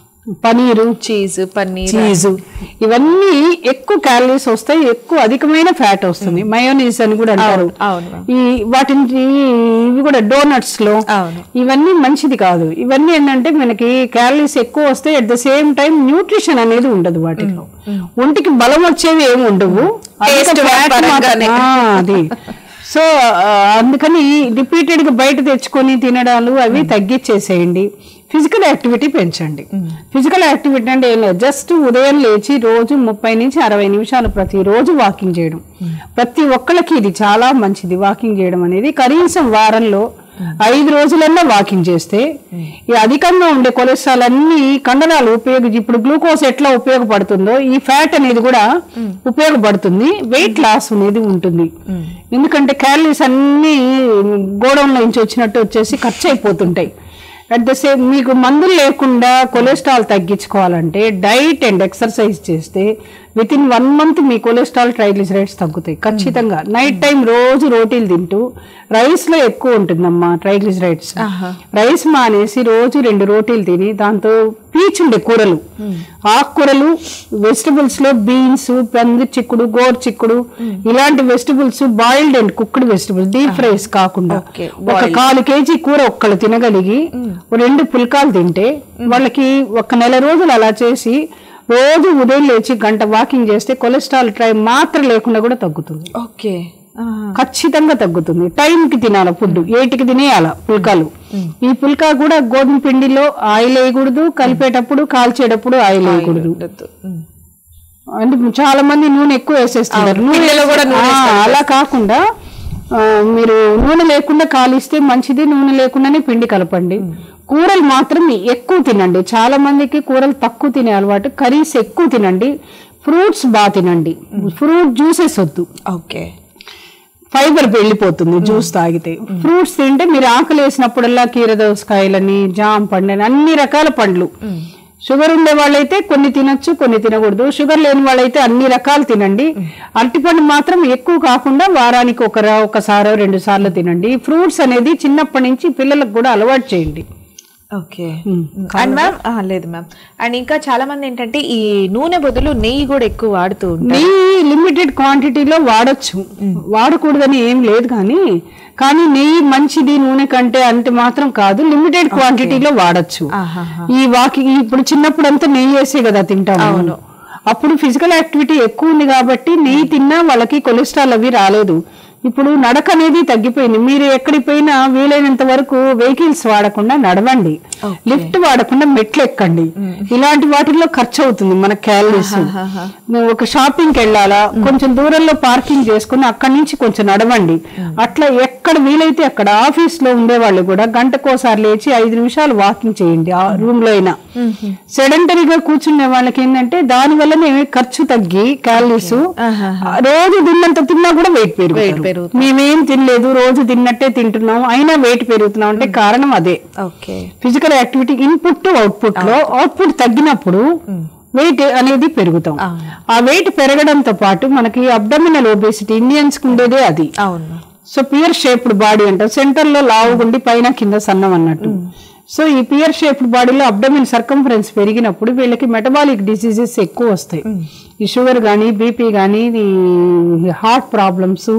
పనీరు చీజ్ పన్నీర్ చీజు ఇవన్నీ ఎక్కువ క్యాలరీస్ వస్తాయి ఎక్కువ అధికమైన ఫ్యాట్ వస్తుంది మయోనీస్ అని కూడా అంటారు అవును మ్యామ్. ఈ వాటిని ఇవి కూడా డోనట్స్ లో అవును. ఇవన్నీ మంచిది కాదు ఇవన్నీ ఏంటంటే మనకి క్యాలరీస్ ఎక్కువ వస్తాయి at the same time nutrition అనేది ఉండదు వాటిలో ఒంటికి బలం వచ్చేవి ఏమి ఉండవు అధిక Taste fat పరంగానే. మాత్రం- ఆ, అది సో ఆ, అందుకని రిపీటెడ్ గా బయట తెచ్చుకొని తినడాలు అవి తగ్గించేసేయండి ఫిజికల్ యాక్టివిటీ పెంచండి ఫిజికల్ యాక్టివిటీ అంటే ఏం లేదు జస్ట్ ఉదయం లేచి రోజు ముప్పై నుంచి అరవై నిమిషాలు ప్రతి రోజు వాకింగ్ చేయడం ప్రతి ఒక్కళ్ళకి ఇది చాలా మంచిది వాకింగ్ చేయడం అనేది కనీసం వారంలో ఐదు రోజులన్నా వాకింగ్ చేస్తే ఈ అధికంగా ఉండే కొలెస్ట్రాల్ అన్ని కండరాలు ఉపయోగించి ఇప్పుడు గ్లూకోజ్ ఎట్లా ఉపయోగపడుతుందో ఈ ఫ్యాట్ అనేది కూడా ఉపయోగపడుతుంది వెయిట్ లాస్ అనేది ఉంటుంది ఎందుకంటే క్యాలరీస్ అన్ని గోడౌన్ నుంచి వచ్చినట్టు వచ్చేసి ఖర్చు అయిపోతుంటాయి అట్ ద సేమ్ మీకు మందులు లేకుండా కొలెస్ట్రాల్ తగ్గించుకోవాలంటే డైట్ అండ్ ఎక్సర్సైజ్ చేస్తే విత్ ఇన్ వన్ మంత్ మీ కొలెస్ట్రాల్ ట్రైగ్లిసరైడ్స్ తగ్గుతాయి ఖచ్చితంగా నైట్ టైం రోజు రోటీలు తింటూ రైస్ లో ఎక్కువ ఉంటుందమ్మా ట్రైగ్లిసరైడ్స్ రైస్ మానేసి రోజు రెండు రోటీలు తిని దాంతో పీచు ఉండే కూరలు ఆకుకూరలు వెజిటబుల్స్ లో బీన్స్ పంది చిక్కుడు గోర్ చిక్కుడు ఇలాంటి vegetables boiled and cooked vegetables deep fries కాకుండా Okay, ఒక కాలు కేజీ కూర ఒక్కళ్ళు తినగలిగి ఓ రెండు పుల్కాలు తింటే వాళ్ళకి ఒక నెల రోజులు అలా చేసి రోజు ఉదయం లేచి గంట వాకింగ్ చేస్తే కొలెస్ట్రాల్ ట్రై మాత్ర లేకుండా కూడా తగ్గుతుంది ఓకే ఖచ్చితంగా తగ్గుతుంది టైం కి తినాలి ఫుడ్ ఏటికి తినేయాల పుల్కాలు ఈ పుల్కా కూడా గోధుమ పిండిలో ఆయిల్ వేయకూడదు కలిపేటప్పుడు కాల్చేటప్పుడు ఆయిల్ వేయకూడదు అంటే చాలా మంది నూనె ఎక్కువ వేసేస్తున్నారు నూనెలో కూడా అలా కాకుండా ఆ, మీరు నూనె లేకుండా కాలిస్తే మంచిది నూనె లేకుండానే పిండి కలపండి కూరలు మాత్రం ఎక్కువ తినండి చాలా మందికి కూరలు తక్కువ తినే అలవాటు కర్రీస్ ఎక్కువ తినండి ఫ్రూట్స్ బాగా తినండి ఫ్రూట్ జ్యూసెస్ వద్దు ఓకే ఫైబర్ వెళ్ళిపోతుంది జ్యూస్ తాగితే ఫ్రూట్స్ తింటే మీరు ఆకలి వేసినప్పుడల్లా కీర దోసకాయలని జామ పండు అన్ని రకాల పండ్లు షుగర్ ఉండే వాళ్ళైతే కొన్ని తినొచ్చు కొన్ని తినకూడదు షుగర్ లేని వాళ్ళైతే అన్ని రకాలు తినండి అరటిపండు మాత్రం ఎక్కువ కాకుండా వారానికి ఒక ఒకసారో రెండు సార్లు తినండి ఫ్రూట్స్ అనేది చిన్నప్పటి నుంచి పిల్లలకు కూడా అలవాటు చేయండి ఓకే అండ్ మ్యామ్ లేదు మ్యామ్ అండ్ ఇంకా చాలా మంది ఏంటంటే ఈ నూనె బదులు నెయ్యి కూడా ఎక్కువ వాడుతూ ఉంటారు నెయ్యి లిమిటెడ్ క్వాంటిటీలో వాడొచ్చు వాడకూడదని ఏం లేదు కానీ కానీ నెయ్యి మంచిది నూనె కంటే అంటే మాత్రం కాదు లిమిటెడ్ క్వాంటిటీలో వాడొచ్చు ఆహాహా. ఈ వాకింగ్ ఇప్పుడు చిన్నప్పుడు అంతా నెయ్యి వేసే కదా తింటాము అప్పుడు ఫిజికల్ యాక్టివిటీ ఎక్కువ ఉంది కాబట్టి నెయ్యి తిన్నా వాళ్ళకి కొలెస్ట్రాల్ అవి రాలేదు ఇప్పుడు నడక అనేది తగ్గిపోయింది మీరు ఎక్కడికి పోయినా వీలైనంత వరకు వెహికల్స్ వాడకుండా నడవండి లిఫ్ట్ వాడకుండా మెట్లు ఎక్కండి ఇలాంటి వాటిల్లో ఖర్చు అవుతుంది మన క్యాలరీస్ నువ్వు ఒక షాపింగ్ కి వెళ్ళాలా కొంచెం దూరంలో పార్కింగ్ చేసుకుని అక్కడి నుంచి కొంచెం నడవండి అట్లా ఎక్కడ వీలైతే అక్కడ ఆఫీస్ లో ఉండే వాళ్ళు కూడా గంటకోసారి లేచి ఐదు నిమిషాలు వాకింగ్ చేయండి ఆ రూమ్ లో అయినా సెడెంటరీగా కూర్చునే వాళ్ళకి ఏంటంటే దాని వల్లనే ఖర్చు తగ్గి క్యాలరీస్ రోజు తిన్నంత తిన్నా కూడా వెయిట్ పెరుగుతారు మేమేం తినలేదు రోజు తిన్నట్టే తింటున్నాం అయినా వెయిట్ పెరుగుతున్నాం అంటే కారణం అదే okay physical activity input to output లో అవుట్పుట్ తగ్గినప్పుడు వెయిట్ అనేది పెరుగుతాం ఆ వెయిట్ పెరగడంతో పాటు మనకి అబ్డమినల్ ఒబేసిటీ ఇండియన్స్ కి ఉండేదే అది అవును సో పియర్ షేప్డ్ బాడీ అంటారు సెంటర్ లో లావుగుండి పైన కింద సన్నం అన్నట్టు సో ఈ పియర్ షేప్డ్ బాడీలో అబ్డమిన్ సర్కంఫరెన్స్ పెరిగినప్పుడు వీళ్ళకి మెటబాలిక్ డిసీజెస్ ఎక్కువ వస్తాయి ఈ షుగర్ కానీ బీపీ కానీ హార్ట్ ప్రాబ్లమ్స్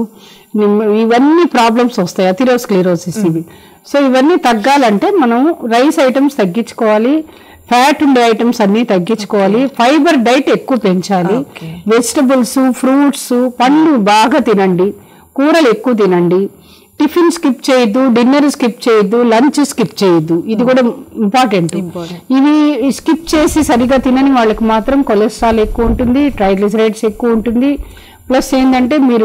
ఇవన్నీ ప్రాబ్లమ్స్ వస్తాయి అథిరోస్క్లిరోసిస్ ఇవి సో ఇవన్నీ తగ్గాలంటే మనం రైస్ ఐటమ్స్ తగ్గించుకోవాలి ఫ్యాట్ ఉండే ఐటమ్స్ అన్ని తగ్గించుకోవాలి ఫైబర్ డైట్ ఎక్కువ పెంచాలి వెజిటబుల్స్ ఫ్రూట్స్ పండ్లు బాగా తినండి కూరలు ఎక్కువ తినండి టిఫిన్ స్కిప్ చేయొద్దు డిన్నర్ స్కిప్ చేయొద్దు లంచ్ స్కిప్ చేయొద్దు ఇది కూడా ఇంపార్టెంట్ ఇవి స్కిప్ చేసి సరిగా తినని వాళ్ళకి మాత్రం కొలెస్ట్రాల్ ఎక్కువ ఉంటుంది ట్రైగ్లిసరైడ్స్ ఎక్కువ ఉంటుంది ప్లస్ ఏంటంటే మీరు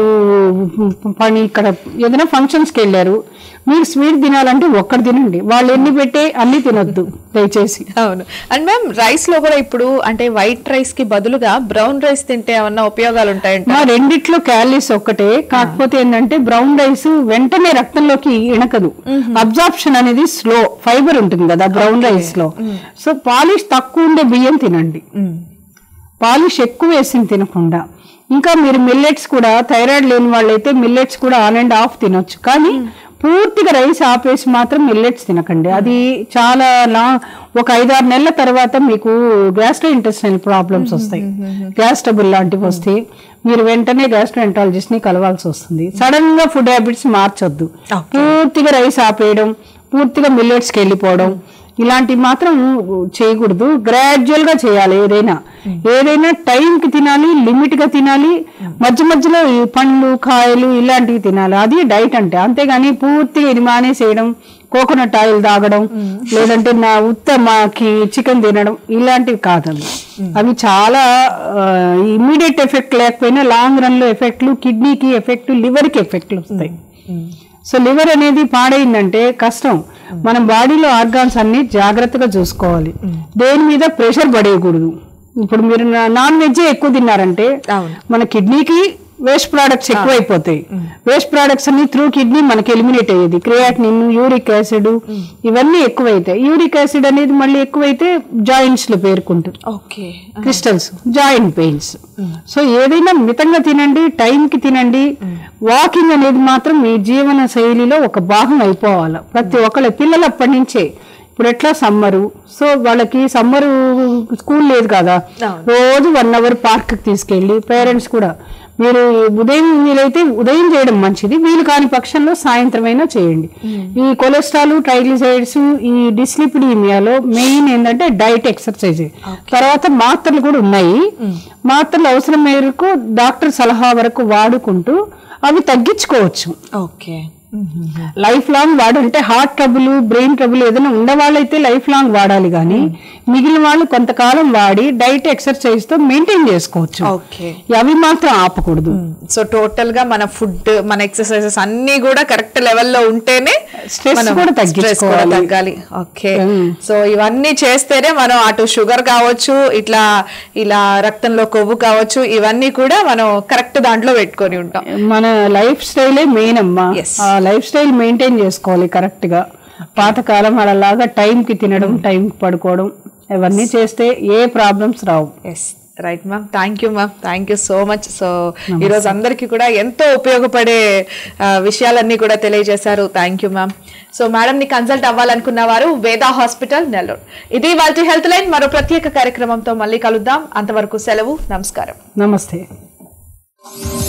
పని ఇక్కడ ఏదైనా ఫంక్షన్స్కి వెళ్ళారు మీరు స్వీట్ తినాలంటే ఒక్కటి తినండి వాళ్ళు ఎన్ని పెట్టే అన్ని తినొద్దు దయచేసి అవును అండ్ మ్యామ్ రైస్ లో కూడా ఇప్పుడు అంటే వైట్ రైస్ కి బదులుగా బ్రౌన్ రైస్ తింటే ఏమన్నా ఉపయోగాలు ఉంటాయంట మా రెండిట్లో క్యాలరీస్ ఒక్కటే కాకపోతే ఏంటంటే బ్రౌన్ రైస్ వెంటనే రక్తంలోకి ఇణకదు అబ్జార్ప్షన్ అనేది స్లో ఫైబర్ ఉంటుంది కదా బ్రౌన్ రైస్ లో సో పాలిష్ తక్కువ ఉండే బియ్యం తినండి పాలిష్ ఎక్కువ వేసింది తినకుండా ఇంకా మీరు మిల్లెట్స్ కూడా థైరాయిడ్ లేని వాళ్ళైతే మిల్లెట్స్ కూడా ఆన్ అండ్ ఆఫ్ తినొచ్చు కానీ పూర్తిగా రైస్ ఆపేసి మాత్రం మిల్లెట్స్ తినకండి అది చాలా లా ఒక ఐదారు నెలల తర్వాత మీకు గ్యాస్ట్రో ఇంటెస్టైన్ ప్రాబ్లమ్స్ వస్తాయి గ్యాస్ ట్రబుల్ లాంటివి వస్తాయి మీరు వెంటనే గ్యాస్ట్రోఎంటాలజిస్ట్ ని కలవాల్సి వస్తుంది సడన్ గా ఫుడ్ హ్యాబిట్స్ మార్చొద్దు పూర్తిగా రైస్ ఆపేయడం పూర్తిగా మిల్లెట్స్ కి వెళ్ళిపోవడం ఇలాంటివి మాత్రం చేయకూడదు గ్రాడ్యువల్ గా చేయాలి ఏదైనా ఏదైనా టైం కి తినాలి లిమిట్ గా తినాలి మధ్య మధ్యలో ఈ పండ్లు కాయలు ఇలాంటివి తినాలి అది డైట్ అంటే అంతేగాని పూర్తిగా ఇది మానేసేయడం కోకోనట్ ఆయిల్ తాగడం లేదంటే నా ఉత్త మాకి చికెన్ తినడం ఇలాంటివి కాదండి అవి చాలా ఇమ్మీడియట్ ఎఫెక్ట్ లేకపోయినా లాంగ్ రన్ లో ఎఫెక్ట్లు కిడ్నీకి ఎఫెక్ట్ లివర్ కి ఎఫెక్ట్లు వస్తాయి సో లివర్ అనేది పాడైందంటే కష్టం మన బాడీలో ఆర్గాన్స్ అన్ని జాగ్రత్తగా చూసుకోవాలి దేని మీద ప్రెషర్ పడేయకూడదు ఇప్పుడు మీరు నాన్ వెజ్ ఎక్కువ తిన్నారంటే అవును. మన కిడ్నీకి వేస్ట్ ప్రోడక్ట్స్ ఎక్కువైపోతాయి వేస్ట్ ప్రోడక్ట్స్ అన్ని త్రూ కిడ్నీ మనకి ఎలిమినేట్ అయ్యేది క్రియాటినిన్ యూరిక్ యాసిడ్ ఇవన్నీ ఎక్కువైతాయి యూరిక్ యాసిడ్ అనేది మళ్ళీ ఎక్కువైతే జాయింట్స్ లో పేరుకుంటుంది okay crystals joint pains so ఏదైనా మితంగా తినండి టైంకి తినండి వాకింగ్ అనేది మాత్రం మీ జీవన శైలిలో ఒక భాగం అయిపోవాలి ప్రతి ఒక్కళ్ళ పిల్లలు అప్పటి నుంచే ఇప్పుడు ఎట్లా సమ్మరు సో వాళ్ళకి సమ్మరు స్కూల్ లేదు కదా రోజు వన్ అవర్ పార్క్ తీసుకెళ్ళి పేరెంట్స్ కూడా మీరు ఉదయం వీలైతే ఉదయం చేయడం మంచిది వీలు కాని పక్షంలో సాయంత్రం అయినా చేయండి ఈ కొలెస్ట్రాల్ ట్రైగ్లిసైడ్స్ ఈ డిస్లిపిడీమియాలో మెయిన్ ఏంటంటే డైట్ ఎక్సర్సైజ్ తర్వాత మాత్రలు కూడా ఉన్నాయి మాత్రలు అవసరం మేరకు డాక్టర్ సలహా వరకు వాడుకుంటూ అవి తగ్గించుకోవచ్చు ఓకే లైఫ్ లాంగ్ వాడంటే హార్ట్ ట్రబుల్ బ్రెయిన్ ట్రబుల్ ఏదైనా ఉండవాళ్ళైతే లైఫ్ లాంగ్ వాడాలి కానీ మిగిలిన వాళ్ళు కొంతకాలం వాడి డైట్ ఎక్సర్సైజ్ తో మెయింటైన్ చేసుకోవచ్చు ఓకే అవి మాత్రం ఆపకూడదు సో టోటల్ గా మన ఫుడ్ మన ఎక్సర్సైజెస్ అన్ని కూడా కరెక్ట్ లెవెల్లో ఉంటేనే Stress మనం కూడా stress కూడా తగ్గించుకోవాలి. తగ్గాలి ఓకే Mm. సో ఇవన్నీ చేస్తేనే మనం అటు షుగర్ కావచ్చు ఇట్లా ఇలా రక్తంలో కొవ్వు కావచ్చు ఇవన్నీ కూడా మనం కరెక్ట్ దాంట్లో పెట్టుకొని ఉంటాం మన లైఫ్ స్టైలే మెయిన్ అమ్మా Yes. ఆ లైఫ్ స్టైల్ మెయింటైన్ చేసుకోవాలి కరెక్ట్ గా పాతకాలం అలాగా టైం కి తినడం టైం కి పడుకోవడం ఇవన్నీ చేస్తే ఏ ప్రాబ్లమ్స్ రావు yes right ma'am thank you ma'am thank you so much so ఈరోజు అందరికీ కూడా ఎంతో ఉపయోగపడే ఆ, విషయాలన్నీ కూడా తెలియజేశారు thank you ma'am so madam ని కన్సల్ట్ అవ్వాలనుకున్న వారు వేదా హాస్పిటల్ నెల్లూరు ఇది వాళ్ళ హెల్త్ లైన్ మరో ప్రత్యేక కార్యక్రమంతో మళ్ళీ కలుద్దాం అంతవరకు సెలవు నమస్కారం నమస్తే